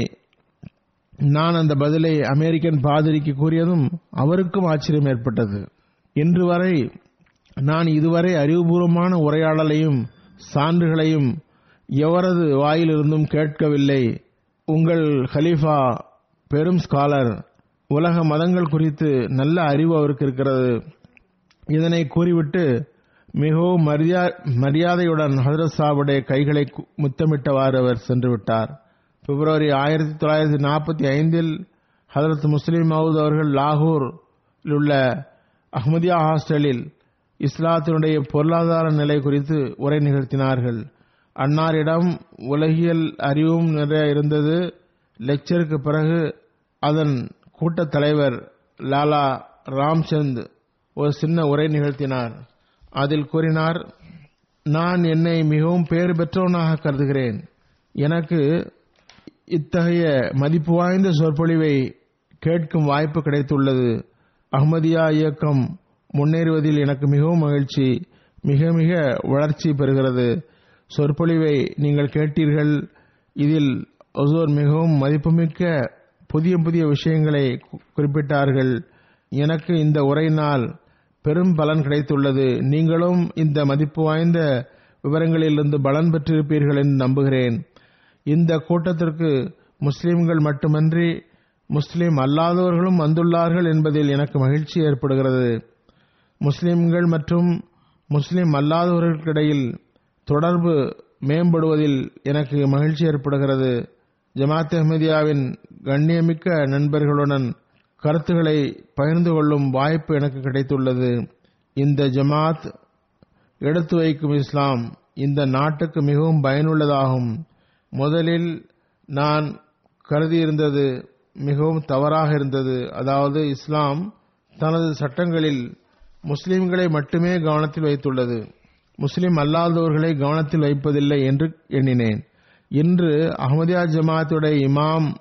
நான் அந்த பதிலை அமெரிக்கன் பாதிரிக்கு கூறியதும் அவருக்கும் ஆச்சரியம் ஏற்பட்டது இன்று வரை நான் இதுவரை அறிவுபூர்வமான உரையாடலையும் சான்றுகளையும் எவரது வாயிலிருந்தும் கேட்கவில்லை உங்கள் ஹலீஃபா பெரும் ஸ்காலர் உலக மதங்கள் குறித்து நல்ல அறிவு அவருக்கு இருக்கிறது இதனை கூறிவிட்டு மிகவும் மரியா- மரியாதையுடன் ஹசரத் சாவுடைய கைகளை கு- முத்தமிட்டவாறு அவர் சென்று விட்டார் பிப்ரவரி ஆயிரத்தி தொள்ளாயிரத்தி நாற்பத்தி ஐந்தில் ஹசரத் முஸ்லிம் மவுத் அவர்கள் லாகூரில் உள்ள அஹ்மதியா ஹாஸ்டலில் இஸ்லாத்தினுடைய பொருளாதார நிலை குறித்து உரை நிகழ்த்தினார்கள் அன்னாரிடம் உலகியல் அறிவும் நிறைய இருந்தது லெக்சருக்கு பிறகு அதன் கூட்டத் தலைவர் லாலா ராம்சந்த் ஒரு சின்ன உரை நிகழ்த்தினார் அதில் கூறினார் நான் என்னை மிகவும் பேறு பெற்றவனாக கருதுகிறேன் எனக்கு இத்தகைய மதிப்பு வாய்ந்த சொற்பொழிவை கேட்கும் வாய்ப்பு கிடைத்துள்ளது அஹ்மதியா இயக்கம் முன்னேறுவதில் எனக்கு மிகவும் மகிழ்ச்சி மிக மிக வளர்ச்சி பெறுகிறது சொற்பொழிவை நீங்கள் கேட்டீர்கள் இதில் ஒசோர் மிகவும் மதிப்புமிக்க புதிய புதிய விஷயங்களை கு- குறிப்பிட்டார்கள் எனக்கு இந்த உரையினால் பெரும் பலன் கிடைத்துள்ளது நீங்களும் இந்த மதிப்பு வாய்ந்த விவரங்களிலிருந்து பலன் பெற்றிருப்பீர்கள் என்று நம்புகிறேன் இந்த கூட்டத்திற்கு முஸ்லிம்கள் மட்டுமன்றி முஸ்லிம் அல்லாதவர்களும் வந்துள்ளார்கள் என்பதில் எனக்கு மகிழ்ச்சி ஏற்படுகிறது முஸ்லிம்கள் மற்றும் முஸ்லிம் அல்லாதவர்களுக்கிடையில் தொடர்பு மேம்படுவதில் எனக்கு மகிழ்ச்சி ஏற்படுகிறது ஜமாத் அஹ்மதியாவின் கண்ணியமிக்க நண்பர்களுடன் கருத்துக்களை பகிர்ந்து கொள்ளும் வாய்ப்பு எனக்கு கிடைத்துள்ளது இந்த ஜமாத் எடுத்து வைக்கும் இஸ்லாம் இந்த நாட்டுக்கு மிகவும் பயனுள்ளதாகும் முதலில் நான் கருதியிருந்தது மிகவும் தவறாக இருந்தது அதாவது இஸ்லாம் தனது சட்டங்களில் முஸ்லிம்களை மட்டுமே கவனத்தில் வைத்துள்ளது முஸ்லிம் அல்லாதவர்களை கவனத்தில் வைப்பதில்லை என்று எண்ணினேன் இன்று அஹ்மதியா ஜமாத்துடைய இமாம்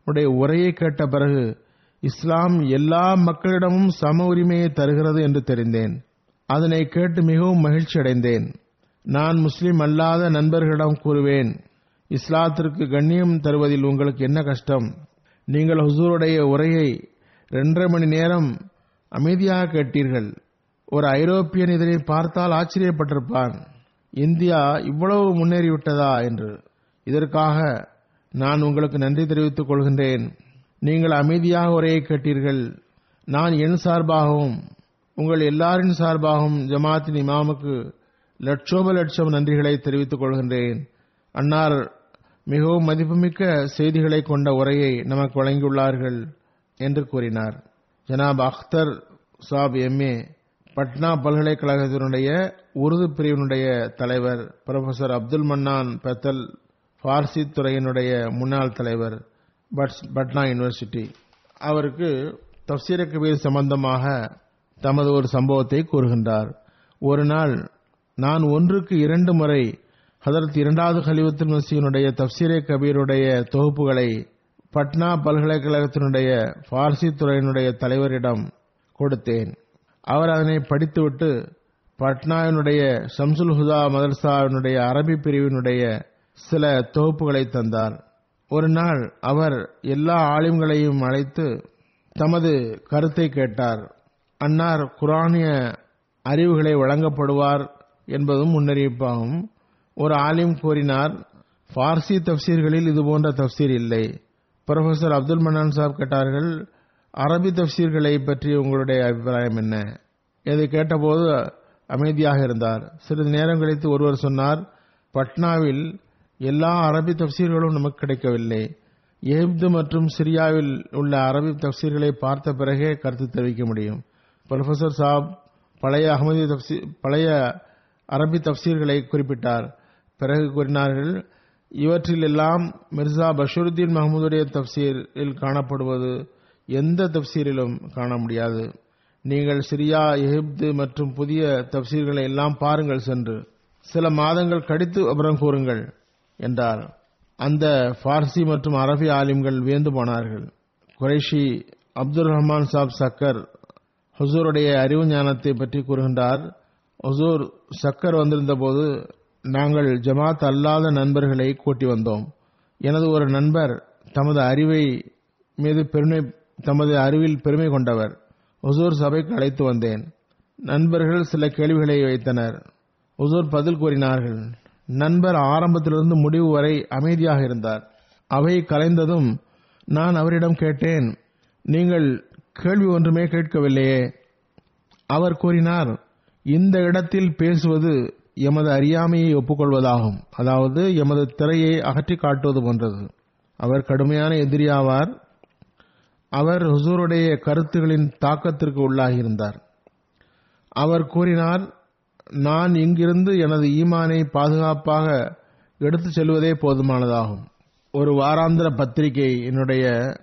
உடைய உரையை கேட்ட பிறகு இஸ்லாம் எல்லா மக்களிடமும் சம உரிமையை தருகிறது என்று தெரிந்தேன் அதனை கேட்டு மிகவும் மகிழ்ச்சி அடைந்தேன் நான் முஸ்லிம் அல்லாத நண்பர்களிடம் கூறுவேன் இஸ்லாத்திற்கு கண்ணியம் தருவதில் உங்களுக்கு என்ன கஷ்டம் நீங்கள் ஹுசூருடைய உரையை இரண்டரை மணி நேரம் அமைதியாக கேட்டீர்கள் ஒரு ஐரோப்பியன் இதனை பார்த்தால் ஆச்சரியப்பட்டிருப்பான் இந்தியா இவ்வளவு முன்னேறிவிட்டதா என்று இதற்காக நான் உங்களுக்கு நன்றி தெரிவித்துக் கொள்கின்றேன் நீங்கள் அமைதியாக உரையை கேட்டீர்கள் நான் என் சார்பாகவும் உங்கள் எல்லாரின் சார்பாகவும் ஜமாத்தின் இமாமுக்கு லட்சோப லட்சம் நன்றிகளை தெரிவித்துக் கொள்கின்றேன் அன்னார் மிகவும் மதிப்புமிக்க செய்திகளை கொண்ட உரையை நமக்கு வழங்கியுள்ளார்கள் என்று கூறினார் ஜனாப் அख्தர் சாப் எம்ஏ பட்னா பல்கலைக்கழகத்தினுடைய உருது பிரிவினுடைய தலைவர் புரொஃபசர் அப்துல் மன்னான் பெத்தல் பார்சி துறையினுடைய முன்னாள் தலைவர் பட்னா யூனிவர்சிட்டி அவருக்கு தப்சீர கபீர் சம்பந்தமாக தமது ஒரு சம்பவத்தை கூறுகின்றார் ஒரு நாள் நான் ஒன்றுக்கு இரண்டு முறை ஹதரத் இரண்டாவது ஹலிவத்துல் மசீனுடைய தப்சீரே கபீருடைய தொகுப்புகளை பட்னா பல்கலைக்கழகத்தினுடைய பார்சி துறையினுடைய தலைவரிடம் கொடுத்தேன் அவர் அதனை படித்துவிட்டு பட்னாவினுடைய ஷம்சுல் ஹுதா மதர்சாவினுடைய அரபி பிரிவினுடைய சில தொகுப்புகளை தந்தார் ஒரு நாள் அவர் எல்லா ஆலிம்களையும் அழைத்து தமது கருத்தை கேட்டார் அன்னார் குரானிய அறிவுகளை வழங்கப்படுவார் என்பதும் முன்னறிவிப்பாகும் ஒரு ஆலிம் கூறினார் பார்சி தப்சீர்களில் இதுபோன்ற தப்சீர் இல்லை புரொஃபசர் அப்துல் மன்னான் சாப் கேட்டார்கள் அரபி தப்சீர்களை பற்றி உங்களுடைய அபிப்பிராயம் என்ன இதை கேட்டபோது அமைதியாக இருந்தார் சிறிது நேரம் கழித்து ஒருவர் சொன்னார் பட்னாவில் எல்லா அரபி தப்சீர்களும் நமக்கு கிடைக்கவில்லை எகிப்து மற்றும் சிரியாவில் உள்ள அரபி தப்சீர்களை பார்த்த பிறகே கருத்து தெரிவிக்க முடியும் புரொஃபசர் சாப் பழைய அகமதி தப்சீர் பழைய அரபி தப்சீர்களை குறிப்பிட்டார் பிறகு கூறினார்கள் இவற்றில் எல்லாம் மிர்சா பஷருத்தீன் மஹமூதுடைய தப்சீரில் காணப்படுவது எந்த தப்சீரிலும் காண முடியாது நீங்கள் சிரியா எகிப்து மற்றும் புதிய தப்சீர்களை எல்லாம் பாருங்கள் சென்று சில மாதங்கள் கடித்து அப்புறம் கூறுங்கள் என்றார் அந்த பார்சி மற்றும் அரபி ஆலிம்கள் வியந்து போனார்கள் குறைஷி அப்துல் ரஹ்மான் சாப் சக்கர் ஹுசூருடைய அறிவு ஞானத்தை பற்றி கூறுகின்றார் ஹுசூர் சக்கர் வந்திருந்த போது நாங்கள் ஜமாத் அல்லாத நண்பர்களை கூட்டி வந்தோம் எனது ஒரு நண்பர் தமது அறிவை மீது பெருமை தமது அறிவில் பெருமை கொண்டவர் ஹுசூர் சபைக்கு அழைத்து வந்தேன் நண்பர்கள் சில கேள்விகளை வைத்தனர் ஹுசூர் பதில் கூறினார்கள் நண்பர் ஆரம்பத்திலிருந்து முடிவு வரை அமைதியாக இருந்தார் அவை கலைந்ததும் நான் அவரிடம் கேட்டேன் நீங்கள் கேள்வி ஒன்றுமே கேட்கவில்லையே அவர் கூறினார் இந்த இடத்தில் பேசுவது எமது அறியாமையை ஒப்புக்கொள்வதாகும் அதாவது எமது திரையை அகற்றி காட்டுவது போன்றது அவர் கடுமையான எதிரியாவார் அவர் ஹுசூருடைய கருத்துகளின் தாக்கத்திற்கு உள்ளாகியிருந்தார் அவர் கூறினார் நான் இங்கிருந்து எனது ஈமானை பாதுகாப்பாக எடுத்துச் செல்வதே போதுமானதாகும் ஒரு வாராந்திர பத்திரிகை என்னுடைய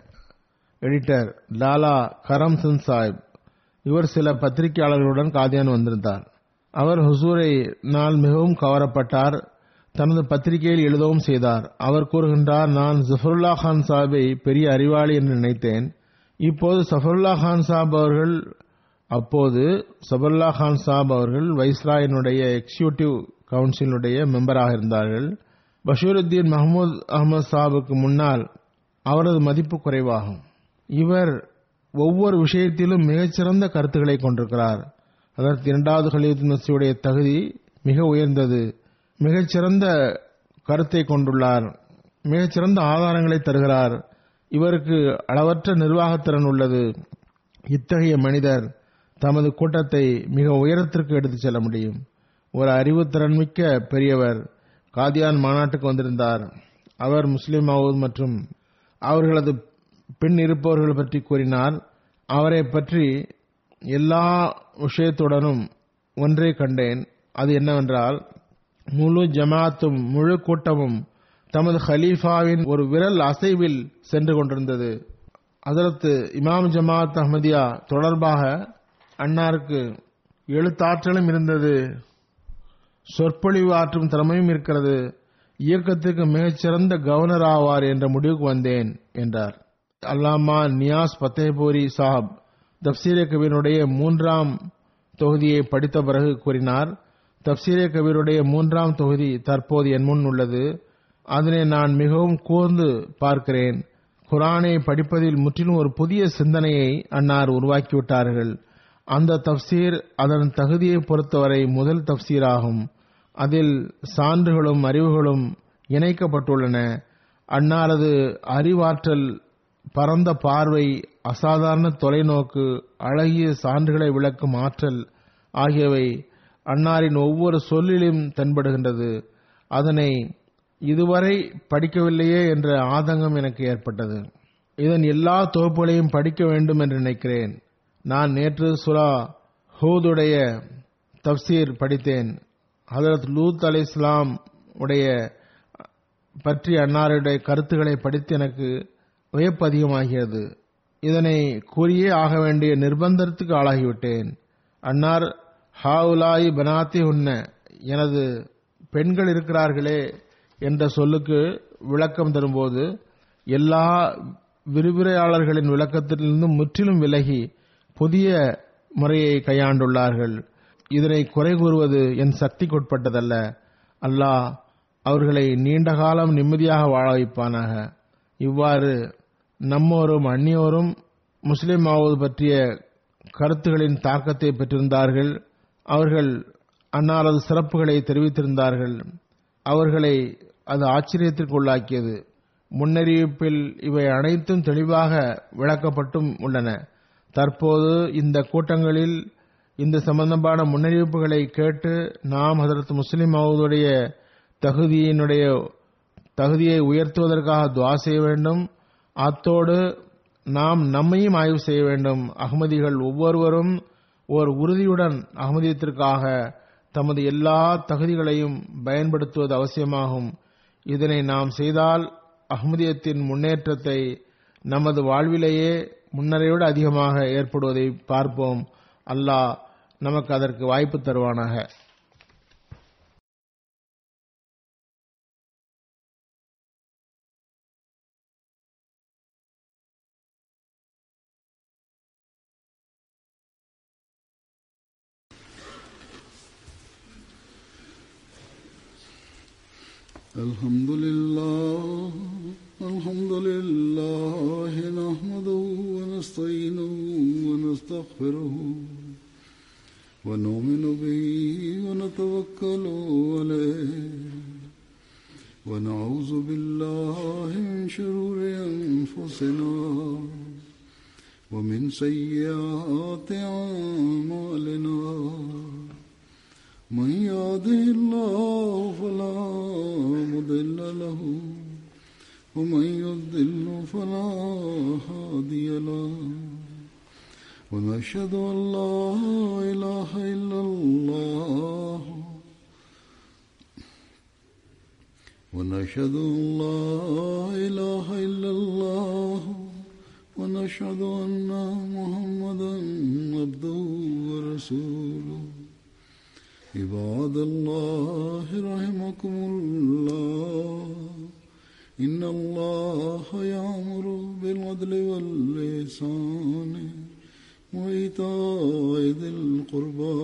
எடிட்டர் லாலா கரம் சிங் சாஹிப் இவர் சில பத்திரிகையாளர்களுடன் காதியான் வந்திருந்தார் அவர் ஹுசூரை நான் மிகவும் கவரப்பட்டார் தனது பத்திரிகையில் எழுதவும் செய்தார் அவர் கூறுகின்றார் நான் ஜஃபருல்லா கான் சாஹிப்பை பெரிய அறிவாளி என்று நினைத்தேன் இப்போது சஃபருல்லா கான் சாப் அவர்கள் அப்போது சபருல்லா கான் சாப் அவர்கள் வைஸ்ராயினுடைய எக்ஸிகியூட்டிவ் கவுன்சிலுடைய மெம்பராக இருந்தார்கள் பஷீருத்தீன் மஹமூத் அகமது சாபுக்கு முன்னால் அவரது மதிப்பு குறைவாகும் இவர் ஒவ்வொரு விஷயத்திலும் மிகச்சிறந்த கருத்துக்களை கொண்டிருக்கிறார் அதற்கு இரண்டாவது ஹலீத் மசியுடைய தகுதி மிக உயர்ந்தது மிகச்சிறந்த கருத்தை கொண்டுள்ளார் மிகச்சிறந்த ஆதாரங்களை தருகிறார் இவருக்கு அளவற்ற நிர்வாகத்திறன் உள்ளது இத்தகைய மனிதர் தமது கூட்டத்தை மிக உயரத்திற்கு எடுத்துச் செல்ல முடியும் ஒரு அறிவுத்திறன் மிக்க பெரியவர் காதியான் மாநாட்டுக்கு வந்திருந்தார் அவர் முஸ்லிம் மவுத் மற்றும் அவர்களது பின் இருப்பவர்கள் பற்றி கூறினார் அவரை பற்றி எல்லா விஷயத்துடனும் ஒன்றை கண்டேன் அது என்னவென்றால் முழு ஜமாத்தும் முழு கூட்டமும் தமது ஹலீஃபாவின் ஒரு விரல் அசைவில் சென்று கொண்டிருந்தது அதற்கு இமாம் ஜமாத் அஹமதியா தொடர்பாக அன்னாருக்கு எழுத்தாற்றலும் இருந்தது சொற்பொழிவு ஆற்றும் திறமையும் இருக்கிறது இயக்கத்திற்கு மிகச்சிறந்த கவர்னர் ஆவார் என்ற முடிவுக்கு வந்தேன் என்றார் அல்லாமா நியாஸ் பத்தேபூரி சாஹப் தப்சீரே கபீருடைய மூன்றாம் தொகுதியை படித்த பிறகு கூறினார் தப்சீரே கபீருடைய மூன்றாம் தொகுதி தற்போது என் முன் உள்ளது அதனை நான் மிகவும் கூர்ந்து பார்க்கிறேன் குரானை படிப்பதில் முற்றிலும் ஒரு புதிய சிந்தனையை அன்னார் உருவாக்கிவிட்டார்கள் அந்த தப்சீர் அதன் தகுதியை பொறுத்தவரை முதல் தப்சீராகும் அதில் சான்றுகளும் அறிவுகளும் இணைக்கப்பட்டுள்ளன அன்னாரது அறிவாற்றல் பரந்த பார்வை அசாதாரண தொலைநோக்கு அழகிய சான்றுகளை விளக்கும் ஆற்றல் ஆகியவை அன்னாரின் ஒவ்வொரு சொல்லிலும் தென்படுகின்றது அதனை இதுவரை படிக்கவில்லையே என்ற ஆதங்கம் எனக்கு ஏற்பட்டது இதன் எல்லா தொகுப்புகளையும் படிக்க வேண்டும் என்று நினைக்கிறேன் நான் நேற்று சுரா ஹூதுடைய தப்சீர் படித்தேன் ஹதரத் லூத் அலி இஸ்லாம் உடைய பற்றி அன்னாருடைய கருத்துக்களை படித்து எனக்கு வியப்பு அதிகமாகியது இதனை கூறியே ஆக வேண்டிய நிர்பந்தத்துக்கு ஆளாகிவிட்டேன் அன்னார் ஹாவுலாய் பனாத்தி உன்ன எனது பெண்கள் இருக்கிறார்களே என்ற சொல்லுக்கு விளக்கம் தரும்போது எல்லா விரிவுரையாளர்களின் விளக்கத்திலிருந்தும் முற்றிலும் விலகி புதிய முறையை கையாண்டுள்ளார்கள் இதனை குறை கூறுவது என் சக்திக்குட்பட்டதல்ல அல்லாஹ் அவர்களை நீண்ட காலம் நிம்மதியாக வாழ வைப்பானாக இவ்வாறு நம்மோரும் அந்நியோரும் முஸ்லிம் ஆவது பற்றிய கருத்துகளின் தாக்கத்தை பெற்றிருந்தார்கள் அவர்கள் அன்னாரது சிறப்புகளை தெரிவித்திருந்தார்கள் அவர்களை அது ஆச்சரியத்திற்கு உள்ளாக்கியது முன்னறிவிப்பில் இவை அனைத்தும் தெளிவாக விளக்கப்பட்டும் உள்ளன தற்போது இந்த கூட்டங்களில் இந்த சம்பந்தமான முன்னறிவிப்புகளை கேட்டு நாம் ஹதரத் முஸ்லிம் மவுதுடைய தகுதியினுடைய தகுதியை உயர்த்துவதற்காக துவா செய்ய வேண்டும் அத்தோடு நாம் நம்மையும் ஆய்வு செய்ய வேண்டும் அகமதிகள் ஒவ்வொருவரும் ஓர் உறுதியுடன் அகமதியத்திற்காக தமது எல்லா தகுதிகளையும் பயன்படுத்துவது அவசியமாகும் இதனை நாம் செய்தால் அகமதியத்தின் முன்னேற்றத்தை நமது வாழ்விலேயே முன்னரை விட அதிகமாக ஏற்படுவதை பார்ப்போம் அல்லாஹ் நமக்கு அதற்கு வாய்ப்பு தருவானாக الحمد لله الحمد لله نحمده ونستعينه ونستغفره ونؤمن به ونتوكل عليه ونعوذ بالله من شرور أنفسنا ومن سيئات أعمالنا من يهده الله فلا مضل له ومن يضل فلا هادي له ونشهد ان لا اله الا الله ونشهد ان لا اله الا الله ونشهد ان محمدا عبده ورسوله عباد الله رحمكم الله إن الله يأمر بالعدل واللسان وإيتاء ذي القربى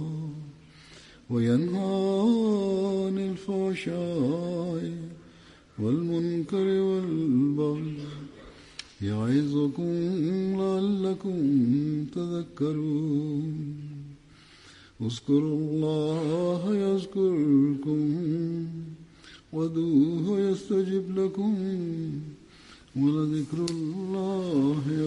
وينهى عن الفحشاء والمنكر والبغي يعظكم لعلكم تذكرون اذكروا الله يذكركم ودوه يستجب لكم ولذكر الله